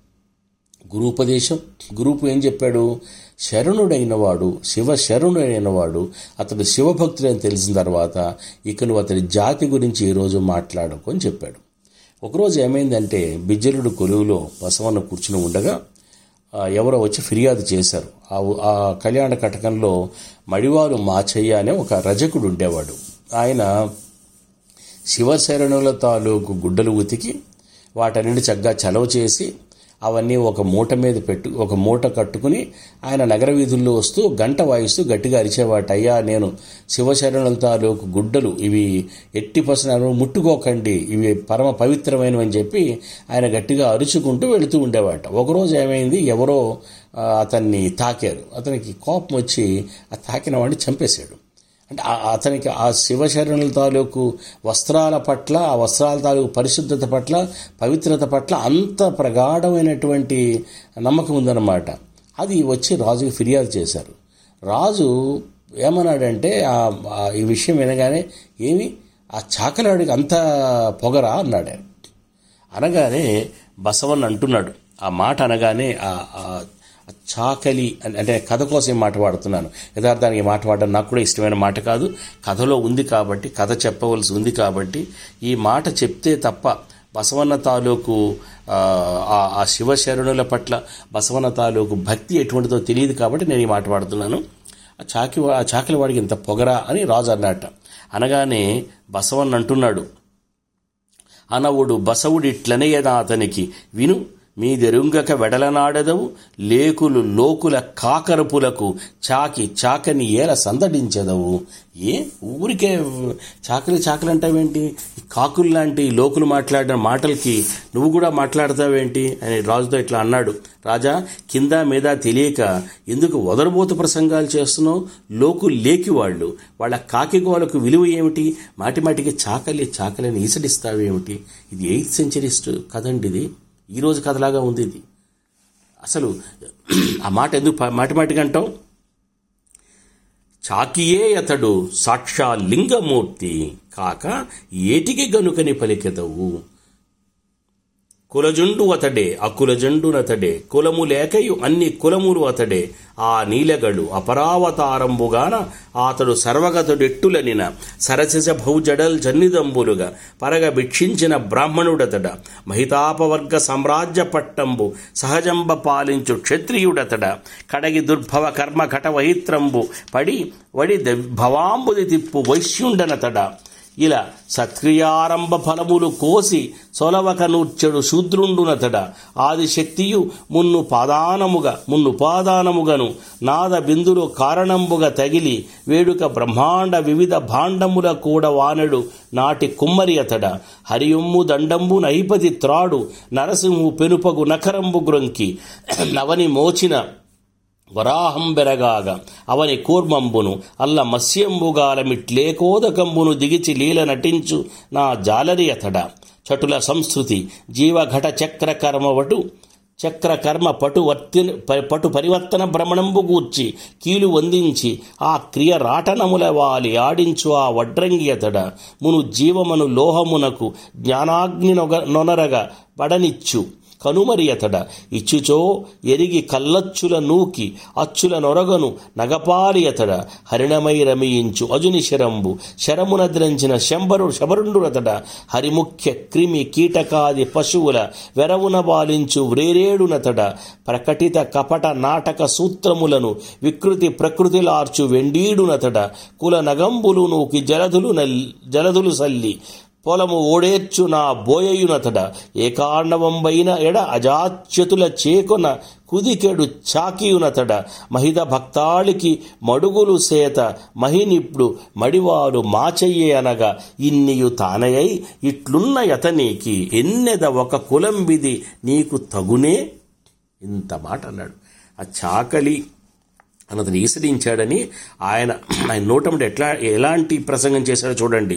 గురూపదేశం గురుపు ఏం చెప్పాడు శరణుడైనవాడు శివ శరణుడైనవాడు అతడు శివభక్తుడని తెలిసిన తర్వాత ఇక నువ్వు అతడి జాతి గురించి ఈరోజు మాట్లాడకు అని చెప్పాడు ఒకరోజు ఏమైందంటే బిజ్జలుడు కొలువులో బసవన్న కూర్చుని ఉండగా ఎవరో వచ్చి ఫిర్యాదు చేశారు ఆ కళ్యాణ కటకంలో మడివారు మాచయ్య అనే ఒక రజకుడు ఉండేవాడు ఆయన శివశరణుల తాలూకు గుడ్డలు ఉతికి వాటన్నిటి చక్కగా చలవ చేసి అవన్నీ ఒక మూట మీద పెట్టు ఒక మూట కట్టుకుని ఆయన నగర వీధుల్లో వస్తూ గంట వాయిస్తూ గట్టిగా అరిచేవాట అయ్యా నేను శివశరణుల తాలూకు గుడ్డలు ఇవి ఎట్టి పసనాలు ముట్టుకోకండి ఇవి పరమ పవిత్రమైనవి అని చెప్పి ఆయన గట్టిగా అరుచుకుంటూ వెళుతూ ఉండేవాట ఒకరోజు ఏమైంది ఎవరో అతన్ని తాకారు అతనికి కోపం వచ్చి ఆ తాకిన వాడిని చంపేశాడు అంటే అతనికి ఆ శివశరణుల తాలూకు వస్త్రాల పట్ల ఆ వస్త్రాల తాలూకు పరిశుద్ధత పట్ల పవిత్రత పట్ల అంత ప్రగాఢమైనటువంటి నమ్మకం ఉందన్నమాట అది వచ్చి రాజుకి ఫిర్యాదు చేశారు రాజు ఏమన్నాడంటే ఈ విషయం వినగానే ఏమి ఆ చాకలాడికి అంత పొగరా అన్నాడు అనగానే బసవన్ అంటున్నాడు ఆ మాట అనగానే ఆ చాకలి అని- అంటే కథ కోసం ఈ మాట వాడుతున్నాను యథార్థానికి ఈ మాట వాడడం నాకు కూడా ఇష్టమైన మాట కాదు కథలో ఉంది కాబట్టి కథ చెప్పవలసి ఉంది కాబట్టి ఈ మాట చెప్తే తప్ప బసవన్న తాలూకు ఆ, ఆ- ఆ శివశరణుల పట్ల బసవన్న తాలూకు భక్తి ఎటువంటిదో తెలియదు కాబట్టి నేను ఈ మాట వాడుతున్నాను ఆ చాకి ఆ చాకలి వాడికి ఇంత పొగరా అని రాజు అన్నట్ట అనగానే బసవన్ అంటున్నాడు అనవుడు బసవుడిట్లనయదా అతనికి విను మీదెరుంగక వెడలనాడదవు లేకులు లోకుల కాకరపులకు చాకి చాకని ఏల సందడించదవు ఏ ఊరికే చాకలి చాకలి అంటావేంటి ఈ కాకులు లాంటి లోకులు మాట్లాడిన మాటలకి నువ్వు కూడా మాట్లాడతావేంటి అని రాజుతో ఇట్లా అన్నాడు రాజా కింద మీద తెలియక ఎందుకు వదరబోతు ప్రసంగాలు చేస్తున్నావు లోకు లేకి వాళ్ళు వాళ్ళ కాకిగోలకు విలువ ఏమిటి మాటి మాటికి చాకలి చాకలిని ఈసడిస్తావేమిటి ఇది ఎయిత్ సెంచరీ కదండి ఇది ఈ రోజు కథలాగా ఉంది ఇది అసలు ఆ మాట ఎందుకు ప- మాటి మాటికి అంటాం చాకియే అతడు సాక్షా లింగమూర్తి కాక ఏటికి గనుకని పలికెదవు కులజుండు అతడే అకులజండునతడే కులము లేకయు అన్ని కులములు అతడే ఆ నీలగడు అపరావతారంబుగాన అతడు సర్వగతుడెట్టులనిన సరసిజ భౌజడల్ జన్నిదంబులుగా పరగ భిక్షించిన బ్రాహ్మణుడతడ మహితాపవర్గ సామ్రాజ్య పట్టంబు సహజంబ పాలించు క్షత్రియుడతడ కడగి దుర్భవ కర్మ ఘట వహిత్రంబు పడి వడి దవ్- భవాంబుది తిప్పు వైశ్యుండనతడ ఇలా సత్క్రియారంభ ఫలములు కోసి సొలవక నూర్చెడు శూద్రుండునతడ ఆదిశక్తియు మున్ను పాదానముగా మున్ను పాదానముగను నాద బిందులు కారణంబుగా తగిలి వేడుక బ్రహ్మాండ వివిధ భాండముల కూడా వానడు నాటి కుమ్మరి అతడ హరియుమ్ము దండంబు నైపతి త్రాడు నరసింహు పెనుపగు నఖరంబు గ్రొంకి నవని మోచిన వరాహం బెరగాగ అవని కూర్మంబును అల్ల మత్స్యంబుగాలమిట్లేకోదకంబును దిగిచి లీల నటించు నా జాలరి అతడ చటుల సంస్కృతి జీవఘట చక్ర కర్మవటు చక్ర కర్మ పటు వర్తి ప- పటు పరివర్తన భ్రమణంబు గూర్చి కీలు వందించి ఆ క్రియ రాటనముల వాలి ఆడించు ఆ వడ్రంగి అతడ మును జీవమను లోహమునకు జ్ఞానాగ్ని నొగ నొనరగా పడనిచ్చు కనుమరి అతడ ఇచ్చుచో ఎరిగి కల్లచ్చుల నూకి అచ్చుల నొరగను నగపాలి అతడ హరిణమై రమియించు అజుని శరంబు శరమున ద్రంచిన శంబరు శబరుండు అతడ హరిముఖ్య క్రిమి కీటకాది పశువుల వెరవున బాలించు వ్రేరేడునతడ ప్రకటిత కపట నాటక సూత్రములను వికృతి ప్రకృతిలార్చు వెండీడునతడ కుల నగంబులు నూకి జలధులు నల్ జలధులు సల్లి పొలము ఓడేర్చు నా బోయయునతడ ఏకాండవంబైన ఎడ అజాచ్యతుల చేకొన కుదికెడు చాకియునతడ మహిత భక్తాళికి మడుగులు సేత మహినిప్పుడు మడివాడు మాచయ్యే అనగా ఇన్నియు తానయై ఇట్లున్న యతనీకి ఎన్నెద ఒక కులంబిది నీకు తగునే ఇంత మాట అన్నాడు ఆ చాకలి అన్నతను ఈసడించాడని ఆయన ఆయన నోటముడు ఎట్లా ఎలాంటి ప్రసంగం చేశాడో చూడండి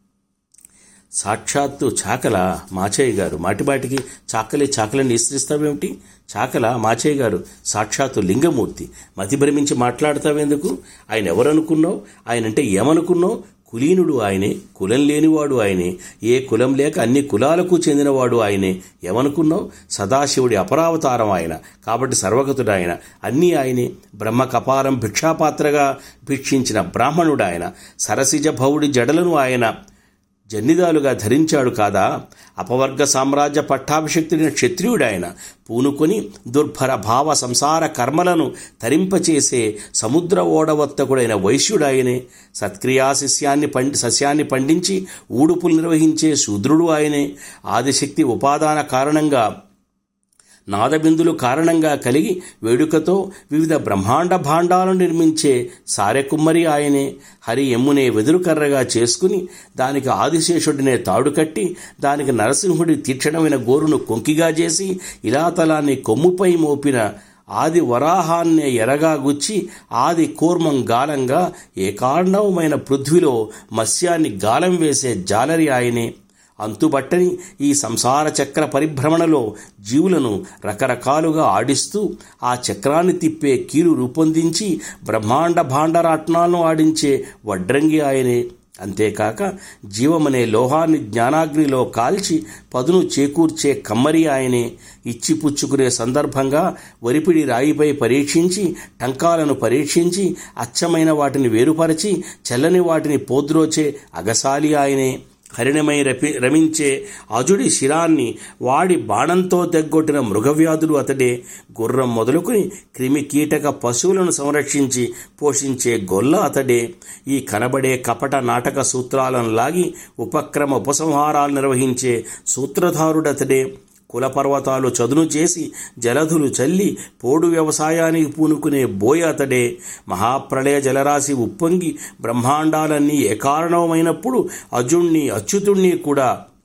సాక్షాత్తు చాకల మాచయ్య గారు మాటిమాటికి చాకలి చాకలిని విస్తరిస్తావేమిటి చాకల మాచయ్య గారు సాక్షాత్తు లింగమూర్తి మతి భ్రమించి మాట్లాడతావెందుకు ఆయన ఎవరనుకున్నావు ఆయన అంటే ఏమనుకున్నావు కులీనుడు ఆయనే కులం లేనివాడు ఆయనే ఏ కులం లేక అన్ని కులాలకు చెందినవాడు ఆయనే ఏమనుకున్నావు సదాశివుడి అపరావతారం ఆయన కాబట్టి సర్వగతుడు ఆయన అన్నీ ఆయనే బ్రహ్మ కపాలం భిక్షాపాత్రగా భిక్షించిన బ్రాహ్మణుడు ఆయన సరసిజ భవుడి జడలను ఆయన జన్నిదాలుగా ధరించాడు కాదా అపవర్గ సామ్రాజ్య పట్టాభిషక్తుడైన క్షత్రియుడాయన పూనుకొని దుర్భర భావ సంసార కర్మలను తరింపచేసే సముద్ర ఓడవత్తకుడైన వైశ్యుడాయనే సత్క్రియా శిష్యాన్ని పండి సస్యాన్ని పండించి ఊడుపులు నిర్వహించే శూద్రుడు ఆయనే ఆదిశక్తి ఉపాదాన కారణంగా నాదబిందులు కారణంగా కలిగి వేడుకతో వివిధ బ్రహ్మాండ భాండాలను నిర్మించే సారెకుమ్మరి ఆయనే హరి ఎమ్మునే వెదురుకర్రగా చేసుకుని దానికి ఆదిశేషుడినే తాడు కట్టి దానికి నరసింహుడి తీక్షణమైన గోరును కొంకిగా చేసి ఇలాతలాన్ని కొమ్ముపై మోపిన ఆది వరాహాన్నే ఎరగా గుచ్చి ఆది కూర్మం గాలంగా ఏకాండవమైన పృథ్విలో మత్స్యాన్ని గాలం వేసే జాలరి ఆయనే అంతుబట్టని ఈ సంసార చక్ర పరిభ్రమణలో జీవులను రకరకాలుగా ఆడిస్తూ ఆ చక్రాన్ని తిప్పే కీలు రూపొందించి బ్రహ్మాండ భాండరాట్నాలను ఆడించే వడ్రంగి ఆయనే అంతేకాక జీవమనే లోహాన్ని జ్ఞానాగ్నిలో కాల్చి పదును చేకూర్చే కమ్మరి ఆయనే ఇచ్చి పుచ్చుకునే సందర్భంగా వరిపిడి రాయిపై పరీక్షించి టంకాలను పరీక్షించి అచ్చమైన వాటిని వేరుపరచి చెల్లని వాటిని పోద్రోచే అగసాలి ఆయనే హరిణమై రపి రమించే అజుడి శిరాన్ని వాడి బాణంతో తెగ్గొట్టిన మృగవ్యాధులు అతడే గుర్రం మొదలుకుని క్రిమి కీటక పశువులను సంరక్షించి పోషించే గొల్ల అతడే ఈ కనబడే కపట నాటక సూత్రాలను లాగి ఉపక్రమ ఉపసంహారాలు నిర్వహించే సూత్రధారుడతడే కులపర్వతాలు చదును చేసి జలధులు చల్లి పోడు వ్యవసాయానికి పూనుకునే బోయ అతడే మహాప్రళయ జలరాశి ఉప్పొంగి బ్రహ్మాండాలన్నీ ఏకారణమైనప్పుడు అజుణ్ణి అచ్యుతుణ్ణి కూడా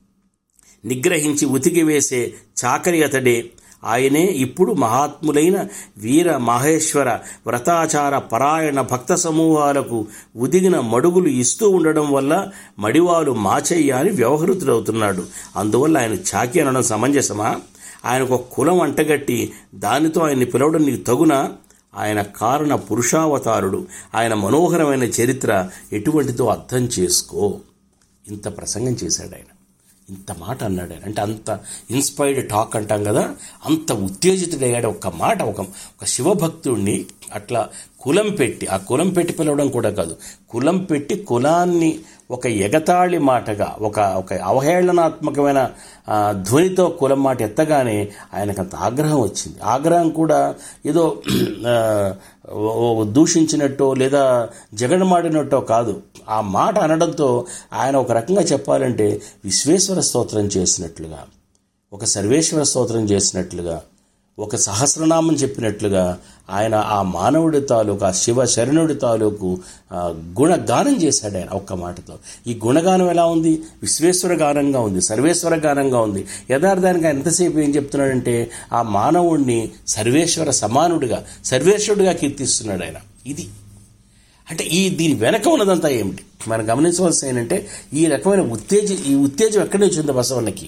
నిగ్రహించి ఉతికివేసే చాకరి అతడే ఆయనే ఇప్పుడు మహాత్ములైన వీర మహేశ్వర వ్రతాచార పరాయణ భక్త సమూహాలకు ఉదిగిన మడుగులు ఇస్తూ ఉండడం వల్ల మడివాలు మాచయ్య అని వ్యవహృతుడవుతున్నాడు అందువల్ల ఆయన చాకి అనడం సమంజసమా ఆయనకు ఒక కులం అంటగట్టి దానితో ఆయన్ని పిలవడం నీకు తగునా ఆయన కారణ పురుషావతారుడు ఆయన మనోహరమైన చరిత్ర ఎటువంటిదో అర్థం చేసుకో ఇంత ప్రసంగం చేశాడు ఆయన ఇంత మాట అన్నాడు ఆయన అంటే అంత ఇన్స్పైర్డ్ టాక్ అంటాం కదా అంత ఉత్తేజితుడయ్యాడు ఒక మాట ఒక ఒక శివభక్తుడిని అట్లా కులం పెట్టి ఆ కులం పెట్టి పిలవడం కూడా కాదు కులం పెట్టి కులాన్ని ఒక ఎగతాళి మాటగా ఒక ఒక అవహేళనాత్మకమైన ఆ, ధ్వనితో కులం మాట ఎత్తగానే ఆయనకు అంత ఆగ్రహం వచ్చింది ఆగ్రహం కూడా ఏదో ఆ, ఓ- ఓ దూషించినట్టో లేదా జగడమాడినట్టో కాదు ఆ మాట అనడంతో ఆయన ఒక రకంగా చెప్పాలంటే విశ్వేశ్వర స్తోత్రం చేసినట్లుగా ఒక సర్వేశ్వర స్తోత్రం చేసినట్లుగా ఒక సహస్రనామం చెప్పినట్లుగా ఆయన ఆ మానవుడి తాలూకు ఆ శివ శరణుడి తాలూకు ఆ, గుణగానం చేశాడు ఆయన ఒక్క మాటతో ఈ గుణగానం ఎలా ఉంది విశ్వేశ్వర గానంగా ఉంది సర్వేశ్వర గానంగా ఉంది యథార్థానికి ఆయన ఎంతసేపు ఏం చెప్తున్నాడంటే ఆ మానవుడిని సర్వేశ్వర సమానుడిగా సర్వేశ్వరుడిగా కీర్తిస్తున్నాడు ఆయన ఇది అంటే ఈ దీని వెనక ఉన్నదంతా ఏమిటి మనం గమనించవలసి ఏంటంటే ఈ రకమైన ఉత్తేజ ఈ ఉత్తేజం ఎక్కడి నుంచి ఉంది బసవన్నకి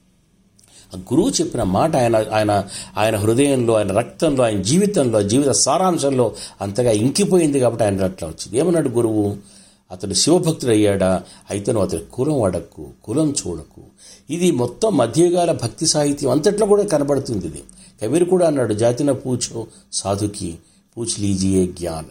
ఆ గురువు చెప్పిన మాట ఆయన ఆయన ఆయన హృదయంలో ఆయన రక్తంలో ఆయన జీవితంలో జీవిత సారాంశంలో అంతగా ఇంకిపోయింది కాబట్టి ఆయన అట్లా వచ్చింది ఏమన్నాడు గురువు అతడు శివభక్తుడు అయ్యాడా అయితే నువ్వు అతని కులం అడక్కు కులం చూడకు ఇది మొత్తం మధ్యయుగాల భక్తి సాహిత్యం అంతట్లో కూడా కనబడుతుంది ఇది కబీర్ కూడా అన్నాడు జాతిన పూచో సాధుకి పూచ్ లీజియే జ్ఞాన్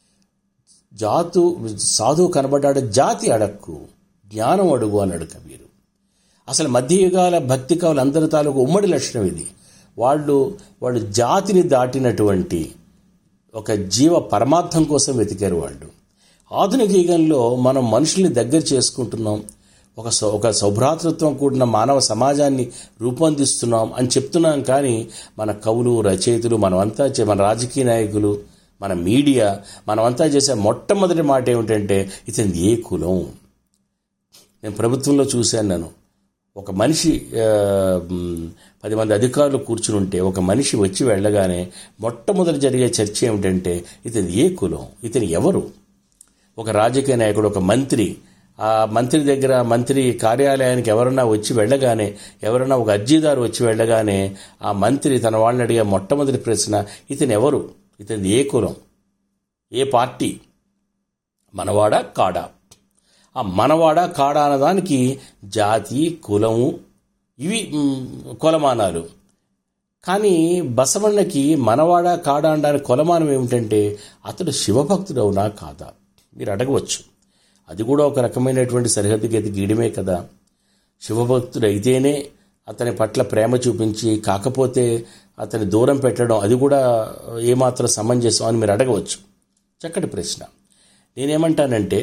జాతు సాధువు కనబడ్డాడు జాతి అడక్కు జ్ఞానం అడుగు అన్నాడు కబీరు అసలు మధ్యయుగాల భక్తి కవులందరి తాలూకు ఉమ్మడి లక్షణం ఇది వాళ్ళు వాళ్ళు జాతిని దాటినటువంటి ఒక జీవ పరమార్థం కోసం వెతికారు వాళ్ళు ఆధునిక యుగంలో మనం మనుషుల్ని దగ్గర చేసుకుంటున్నాం ఒక సౌ ఒక సౌభ్రాతృత్వం కూడిన మానవ సమాజాన్ని రూపొందిస్తున్నాం అని చెప్తున్నాం కానీ మన కవులు రచయితలు మనమంతా చే- మన రాజకీయ నాయకులు మన మీడియా మనమంతా చేసే మొట్టమొదటి మాట ఏమిటంటే ఇతని ఏ కులం నేను ప్రభుత్వంలో చూశాను నేను ఒక మనిషి ఆ, మ్, పది మంది అధికారులు కూర్చుని ఉంటే ఒక మనిషి వచ్చి వెళ్ళగానే మొట్టమొదటి జరిగే చర్చ ఏమిటంటే ఇతని ఏ కులం ఇతని ఎవరు ఒక రాజకీయ నాయకుడు ఒక మంత్రి ఆ మంత్రి దగ్గర మంత్రి కార్యాలయానికి ఎవరన్నా వచ్చి వెళ్ళగానే ఎవరన్నా ఒక అర్జీదారు వచ్చి వెళ్ళగానే ఆ మంత్రి తన వాళ్ళని అడిగే మొట్టమొదటి ప్రశ్న ఇతను ఎవరు ఇతని ఏ కులం ఏ పార్టీ మనవాడా కాడా ఆ మనవాడ కాడా అన్నదానికి జాతి కులము ఇవి మ్, కొలమానాలు కానీ బసవన్నకి మనవాడ కాడా అనడానికి కొలమానం ఏమిటంటే అతడు శివభక్తుడు అవునా కాదా మీరు అడగవచ్చు అది కూడా ఒక రకమైనటువంటి సరిహద్దు గతి గీయడమే కదా శివభక్తుడు అయితేనే అతని పట్ల ప్రేమ చూపించి కాకపోతే అతని దూరం పెట్టడం అది కూడా ఏమాత్రం సమంజసం అని మీరు అడగవచ్చు చక్కటి ప్రశ్న నేనేమంటానంటే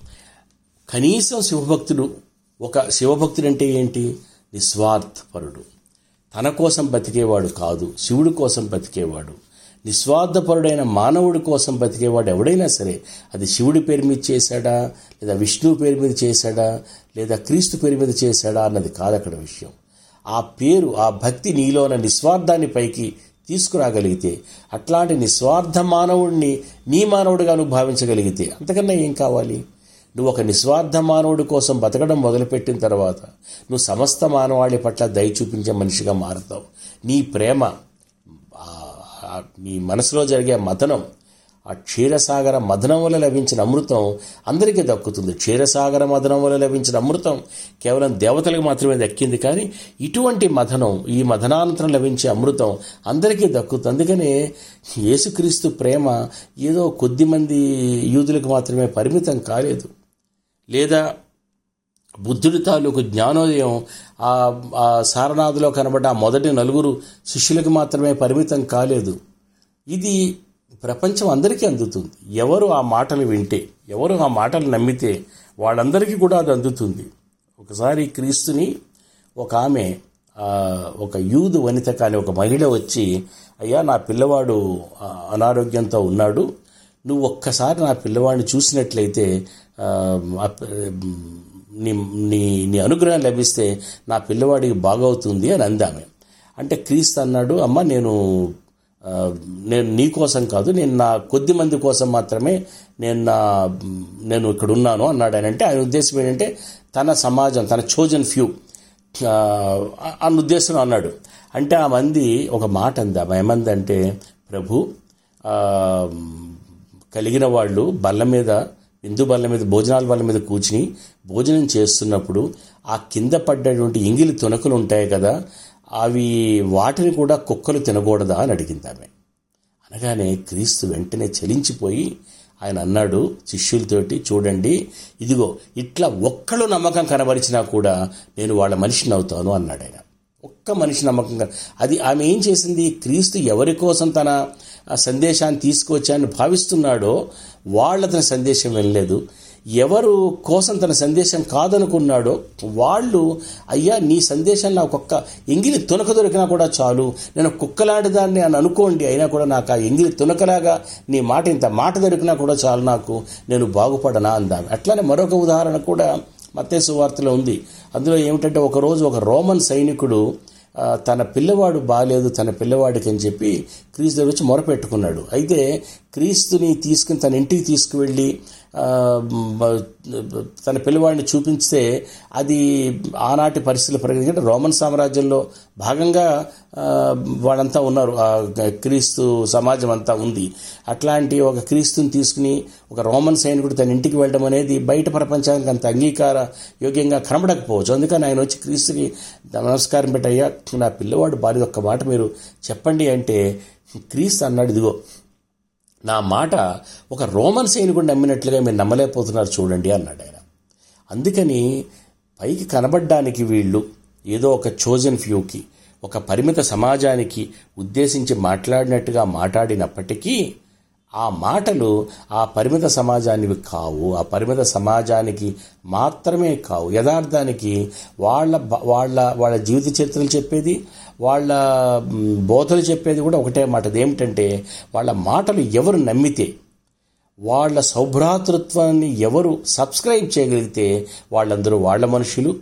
కనీసం శివభక్తుడు ఒక శివభక్తుడు అంటే ఏంటి నిస్వార్థపరుడు తన కోసం బతికేవాడు కాదు శివుడి కోసం బతికేవాడు నిస్వార్థపరుడైన మానవుడి కోసం బతికేవాడు ఎవడైనా సరే అది శివుడి పేరు మీద చేశాడా లేదా విష్ణువు పేరు మీద చేశాడా లేదా క్రీస్తు పేరు మీద చేశాడా అన్నది కాదు అక్కడ విషయం ఆ పేరు ఆ భక్తి నీలోన నిస్వార్థాన్ని పైకి తీసుకురాగలిగితే అట్లాంటి నిస్వార్థ మానవుడిని నీ మానవుడిగా నువ్వు భావించగలిగితే అంతకన్నా ఏం కావాలి నువ్వు ఒక నిస్వార్థ మానవుడి కోసం బతకడం మొదలుపెట్టిన తర్వాత నువ్వు సమస్త మానవాళి పట్ల దయ చూపించే మనిషిగా మారుతావు నీ ప్రేమ ఆ- ఆ నీ మనసులో జరిగే మతనం ఆ క్షీరసాగర మదనం వల్ల లభించిన అమృతం అందరికీ దక్కుతుంది క్షీరసాగర మదనం వల్ల లభించిన అమృతం కేవలం దేవతలకు మాత్రమే దక్కింది కానీ ఇటువంటి మదనం ఈ మదనానంతరం లభించే అమృతం అందరికీ దక్కుతుంది అందుకనే యేసుక్రీస్తు ప్రేమ ఏదో కొద్ది మంది యూదులకు మాత్రమే పరిమితం కాలేదు లేదా బుద్ధుడి తాలూకు జ్ఞానోదయం ఆ ఆ సారనాథులో కనబడ్డ ఆ మొదటి నలుగురు శిష్యులకు మాత్రమే పరిమితం కాలేదు ఇది ప్రపంచం అందరికీ అందుతుంది ఎవరు ఆ మాటలు వింటే ఎవరు ఆ మాటలు నమ్మితే వాళ్ళందరికీ కూడా అది అందుతుంది ఒకసారి క్రీస్తుని ఒక ఆమె ఆ, ఒక యూదు వనిత కానీ ఒక మహిళ వచ్చి అయ్యా నా పిల్లవాడు ఆ, అనారోగ్యంతో ఉన్నాడు నువ్వు ఒక్కసారి నా పిల్లవాడిని చూసినట్లయితే ఆ, ఆ ప- నీ నీ నీ అనుగ్రహం లభిస్తే నా పిల్లవాడికి బాగవుతుంది అని అందామె అంటే క్రీస్తు అన్నాడు అమ్మ నేను ఆ, నేను నీ కోసం కాదు నేను నా కొద్ది మంది కోసం మాత్రమే నేను నా నేను ఇక్కడ ఉన్నాను అన్నాడు ఆయన అంటే ఆయన ఉద్దేశం ఏంటంటే తన సమాజం తన చోజన్ ఫ్యూ అన్న ఉద్దేశం అన్నాడు అంటే ఆ మంది ఒక మాట అంది ఆమె ఏమందంటే ప్రభు ఆ, కలిగిన వాళ్ళు బల్ల మీద విందు బల్ల మీద భోజనాల బల్ల మీద కూర్చుని భోజనం చేస్తున్నప్పుడు ఆ కింద పడ్డటువంటి ఎంగిలి తునకలు ఉంటాయి కదా అవి వాటిని కూడా కుక్కలు తినకూడదా అని అడిగింది ఆమె అనగానే క్రీస్తు వెంటనే చలించిపోయి ఆయన అన్నాడు శిష్యులతోటి చూడండి ఇదిగో ఇట్లా ఒక్కళ్ళు నమ్మకం కనబరిచినా కూడా నేను వాళ్ళ మనిషిని అవుతాను అన్నాడు ఆయన ఒక్క మనిషి నమ్మకం కన- అది ఆమె ఏం చేసింది క్రీస్తు ఎవరి కోసం తన ఆ సందేశాన్ని తీసుకొచ్చాన్ని భావిస్తున్నాడో వాళ్ళ తన సందేశం వెళ్ళలేదు ఎవరు కోసం తన సందేశం కాదనుకున్నాడో వాళ్ళు అయ్యా నీ సందేశం నాకు ఒక్క ఎంగిలి తునక దొరికినా కూడా చాలు నేను కుక్కలాంటిదాన్ని అని అనుకోండి అయినా కూడా నాకు ఆ ఎంగిలి తునకలాగా నీ మాట ఇంత మాట దొరికినా కూడా చాలు నాకు నేను బాగుపడనా అందాం అట్లానే మరొక ఉదాహరణ కూడా మత్తేసు వార్తలో ఉంది అందులో ఏమిటంటే ఒకరోజు ఒక రోమన్ సైనికుడు ఆ, తన పిల్లవాడు బాగాలేదు తన పిల్లవాడికి అని చెప్పి క్రీస్తు దగ్గర వచ్చి మొరపెట్టుకున్నాడు అయితే క్రీస్తుని తీసుకుని తన ఇంటికి తీసుకువెళ్ళి ఆ, మ- తన పిల్లవాడిని చూపిస్తే అది ఆనాటి పరిస్థితుల ప్రకారం రోమన్ సామ్రాజ్యంలో భాగంగా ఆ, వాళ్ళంతా ఉన్నారు ఆ క్రీస్తు సమాజం అంతా ఉంది అట్లాంటి ఒక క్రీస్తుని తీసుకుని ఒక రోమన్ సైనికుడు తన ఇంటికి వెళ్ళడం అనేది బయట ప్రపంచానికి అంత అంగీకార యోగ్యంగా కనబడకపోవచ్చు అందుకని ఆయన వచ్చి క్రీస్తుకి నమస్కారం పెట్టయ్యా నా పిల్లవాడు బాలి ఒక్క మాట మీరు చెప్పండి అంటే క్రీస్తు అన్నాడు ఇదిగో నా మాట ఒక రోమన్ సైనికుడు నమ్మినట్లుగా మీరు నమ్మలేకపోతున్నారు చూడండి అన్నాడు ఆయన అందుకని పైకి కనబడ్డానికి వీళ్ళు ఏదో ఒక చోజన్ ఫ్యూకి ఒక పరిమిత సమాజానికి ఉద్దేశించి మాట్లాడినట్టుగా మాట్లాడినప్పటికీ ఆ మాటలు ఆ పరిమిత సమాజానివి కావు ఆ పరిమిత సమాజానికి మాత్రమే కావు యథార్థానికి వాళ్ళ బ- వాళ్ళ వాళ్ళ జీవిత చరిత్రలు చెప్పేది వాళ్ళ మ్, బోధలు చెప్పేది కూడా ఒకటే మాట అదేమిటంటే వాళ్ళ మాటలు ఎవరు నమ్మితే వాళ్ళ సౌభ్రాతృత్వాన్ని ఎవరు సబ్స్క్రైబ్ చేయగలిగితే వాళ్ళందరూ వాళ్ళ మనుషులు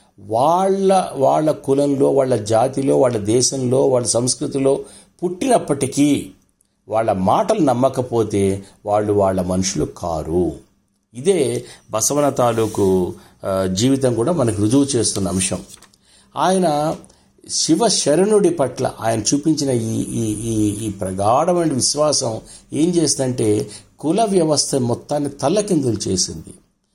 వాళ్ళ వాళ్ళ కులంలో వాళ్ళ జాతిలో వాళ్ళ దేశంలో వాళ్ళ సంస్కృతిలో పుట్టినప్పటికీ వాళ్ళ మాటలు నమ్మకపోతే వాళ్ళు వాళ్ళ మనుషులు కారు ఇదే బసవన తాలూకు ఆ, జీవితం కూడా మనకు రుజువు చేస్తున్న అంశం ఆయన శివ శరణుడి పట్ల ఆయన చూపించిన ఈ ఈ ఈ ఈ ప్రగాఢమైన విశ్వాసం ఏం చేస్తుందంటే కుల వ్యవస్థ మొత్తాన్ని తల్లకిందులు చేసింది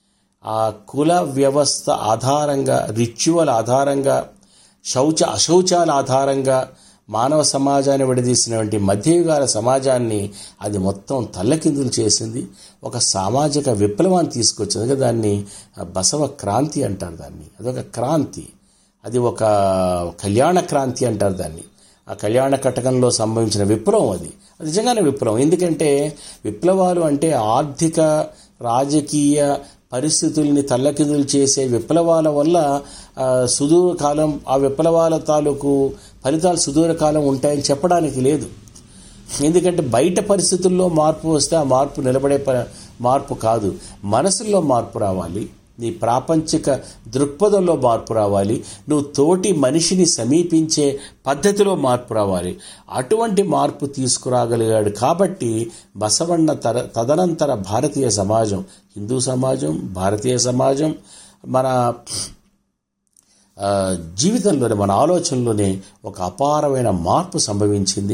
ఆ కుల వ్యవస్థ ఆధారంగా రిచువల్ ఆధారంగా శౌచ అశౌచాల ఆధారంగా మానవ సమాజాన్ని విడదీసినటువంటి మధ్యయుగాల సమాజాన్ని అది మొత్తం తల్లకిందులు చేసింది ఒక సామాజిక విప్లవాన్ని తీసుకొచ్చింది అందుకే దాన్ని బసవ క్రాంతి అంటారు దాన్ని అదొక క్రాంతి అది ఒక కళ్యాణ క్రాంతి అంటారు దాన్ని ఆ కళ్యాణ కటకంలో సంభవించిన విప్లవం అది అది నిజంగానే విప్లవం ఎందుకంటే విప్లవాలు అంటే ఆర్థిక రాజకీయ పరిస్థితుల్ని తల్లకిందులు చేసే విప్లవాల వల్ల ఆ, సుదూర కాలం ఆ విప్లవాల తాలూకు ఫలితాలు సుదూర కాలం ఉంటాయని చెప్పడానికి లేదు ఎందుకంటే బయట పరిస్థితుల్లో మార్పు వస్తే ఆ మార్పు నిలబడే ప- మార్పు కాదు మనసుల్లో మార్పు రావాలి నీ ప్రాపంచిక దృక్పథంలో మార్పు రావాలి నువ్వు తోటి మనిషిని సమీపించే పద్ధతిలో మార్పు రావాలి అటువంటి మార్పు తీసుకురాగలిగాడు కాబట్టి బసవಣ್ణ తర తదనంతర భారతీయ సమాజం హిందూ సమాజం భారతీయ సమాజం మన ఆ, జీవితంలోనే మన ఆలోచనలోనే ఒక అపారమైన మార్పు సంభవించింది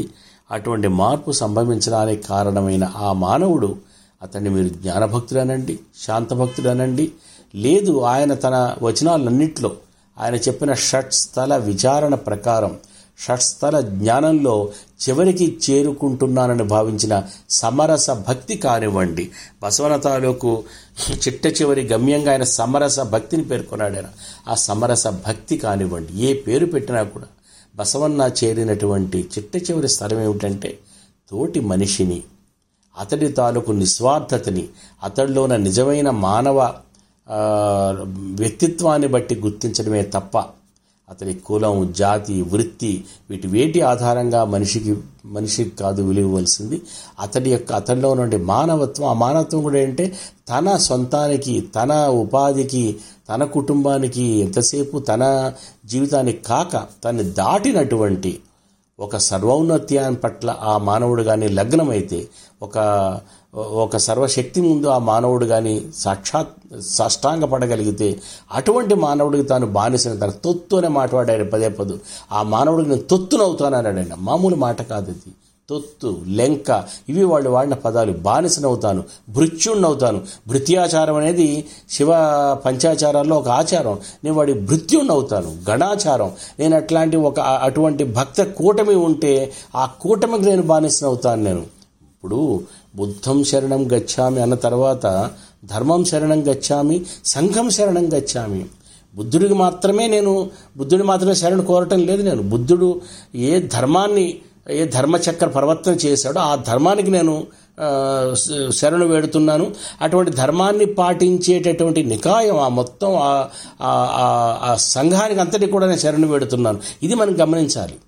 అటువంటి మార్పు సంభవించడానికి కారణమైన ఆ మానవుడు అతన్ని మీరు జ్ఞానభక్తుడనండి శాంతభక్తుడనండి లేదు ఆయన తన వచనాలన్నింటిలో ఆయన చెప్పిన షట్స్థల విచారణ ప్రకారం షట్స్థల జ్ఞానంలో చివరికి చేరుకుంటున్నానని భావించిన సమరస భక్తి కానివ్వండి బసవన తాలూకు చిట్ట చివరి గమ్యంగా ఆయన సమరస భక్తిని పేర్కొన్నాడు ఆయన ఆ సమరస భక్తి కానివ్వండి ఏ పేరు పెట్టినా కూడా బసవన్న చేరినటువంటి చిట్ట చివరి స్థలం ఏమిటంటే తోటి మనిషిని అతడి తాలూకు నిస్వార్థతని అతడిలోన నిజమైన మానవ ఆ, వ్యక్తిత్వాన్ని బట్టి గుర్తించడమే తప్ప అతని కులం జాతి వృత్తి వీటి వేటి ఆధారంగా మనిషికి మనిషికి కాదు విలువవలసింది అతడి యొక్క అతడిలో నుండి మానవత్వం ఆ మానవత్వం కూడా ఏంటంటే తన సొంతానికి తన ఉపాధికి తన కుటుంబానికి ఎంతసేపు తన జీవితానికి కాక తను దాటినటువంటి ఒక సర్వౌన్నత్యాన్ని పట్ల ఆ మానవుడు కానీ లగ్నమైతే ఒక ఒక సర్వశక్తి ముందు ఆ మానవుడు కానీ సాక్షాత్ సాష్టాంగపడగలిగితే అటువంటి మానవుడికి తాను బానిసిన తన తొత్తు అనే మాట్లాడాడు పదే పదు ఆ మానవుడికి నేను తొత్తునవుతానన్నాడు ఆయన మామూలు మాట కాదు ఇది తొత్తు లెంక ఇవి వాళ్ళు వాడిన పదాలు బానిసనవుతాను భృత్యుణ్ణవుతాను భృత్యాచారం అనేది శివ పంచాచారాల్లో ఒక ఆచారం నేను వాడి భృత్యుణ్ణవుతాను గణాచారం నేను అట్లాంటి ఒక అటువంటి భక్త కూటమి ఉంటే ఆ కూటమికి నేను బానిసనవుతాను నేను ఇప్పుడు బుద్ధం శరణం గచ్చామి అన్న తర్వాత ధర్మం శరణం గచ్చామి సంఘం శరణం గచ్చామి బుద్ధుడికి మాత్రమే నేను బుద్ధుడి మాత్రమే శరణు కోరటం లేదు నేను బుద్ధుడు ఏ ధర్మాన్ని ఏ ధర్మచక్ర ప్రవర్తన చేశాడో ఆ ధర్మానికి నేను ఆ, శ- శరణు వేడుతున్నాను అటువంటి ధర్మాన్ని పాటించేటటువంటి నికాయం ఆ మొత్తం ఆ- ఆ- ఆ- ఆ సంఘానికి అంతటి కూడా నేను శరణు వేడుతున్నాను ఇది మనం గమనించాలి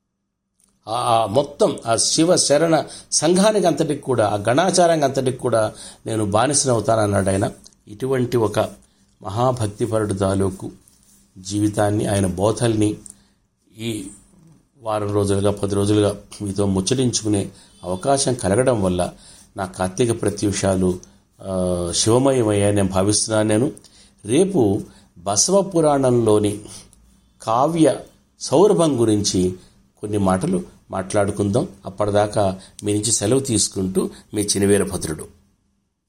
ఆ- ఆ మొత్తం ఆ శివ శరణ సంఘానికి అంతటికి కూడా ఆ గణాచారానికి అంతటికి కూడా నేను బానిసనవుతానన్నాడు ఆయన ఇటువంటి ఒక మహాభక్తిపరుడు తాలూకు జీవితాన్ని ఆయన బోధల్ని ఈ వారం రోజులుగా పది రోజులుగా మీతో ముచ్చటించుకునే అవకాశం కలగడం వల్ల నా కార్తీక ప్రత్యూషాలు ఆ, శివమయమయ్యాయని నేను భావిస్తున్నాను నేను రేపు బసవ పురాణంలోని కావ్య సౌరభం గురించి కొన్ని మాటలు మాట్లాడుకుందాం అప్పటిదాకా మీ నుంచి సెలవు తీసుకుంటూ మీ చినవీర భద్రుడు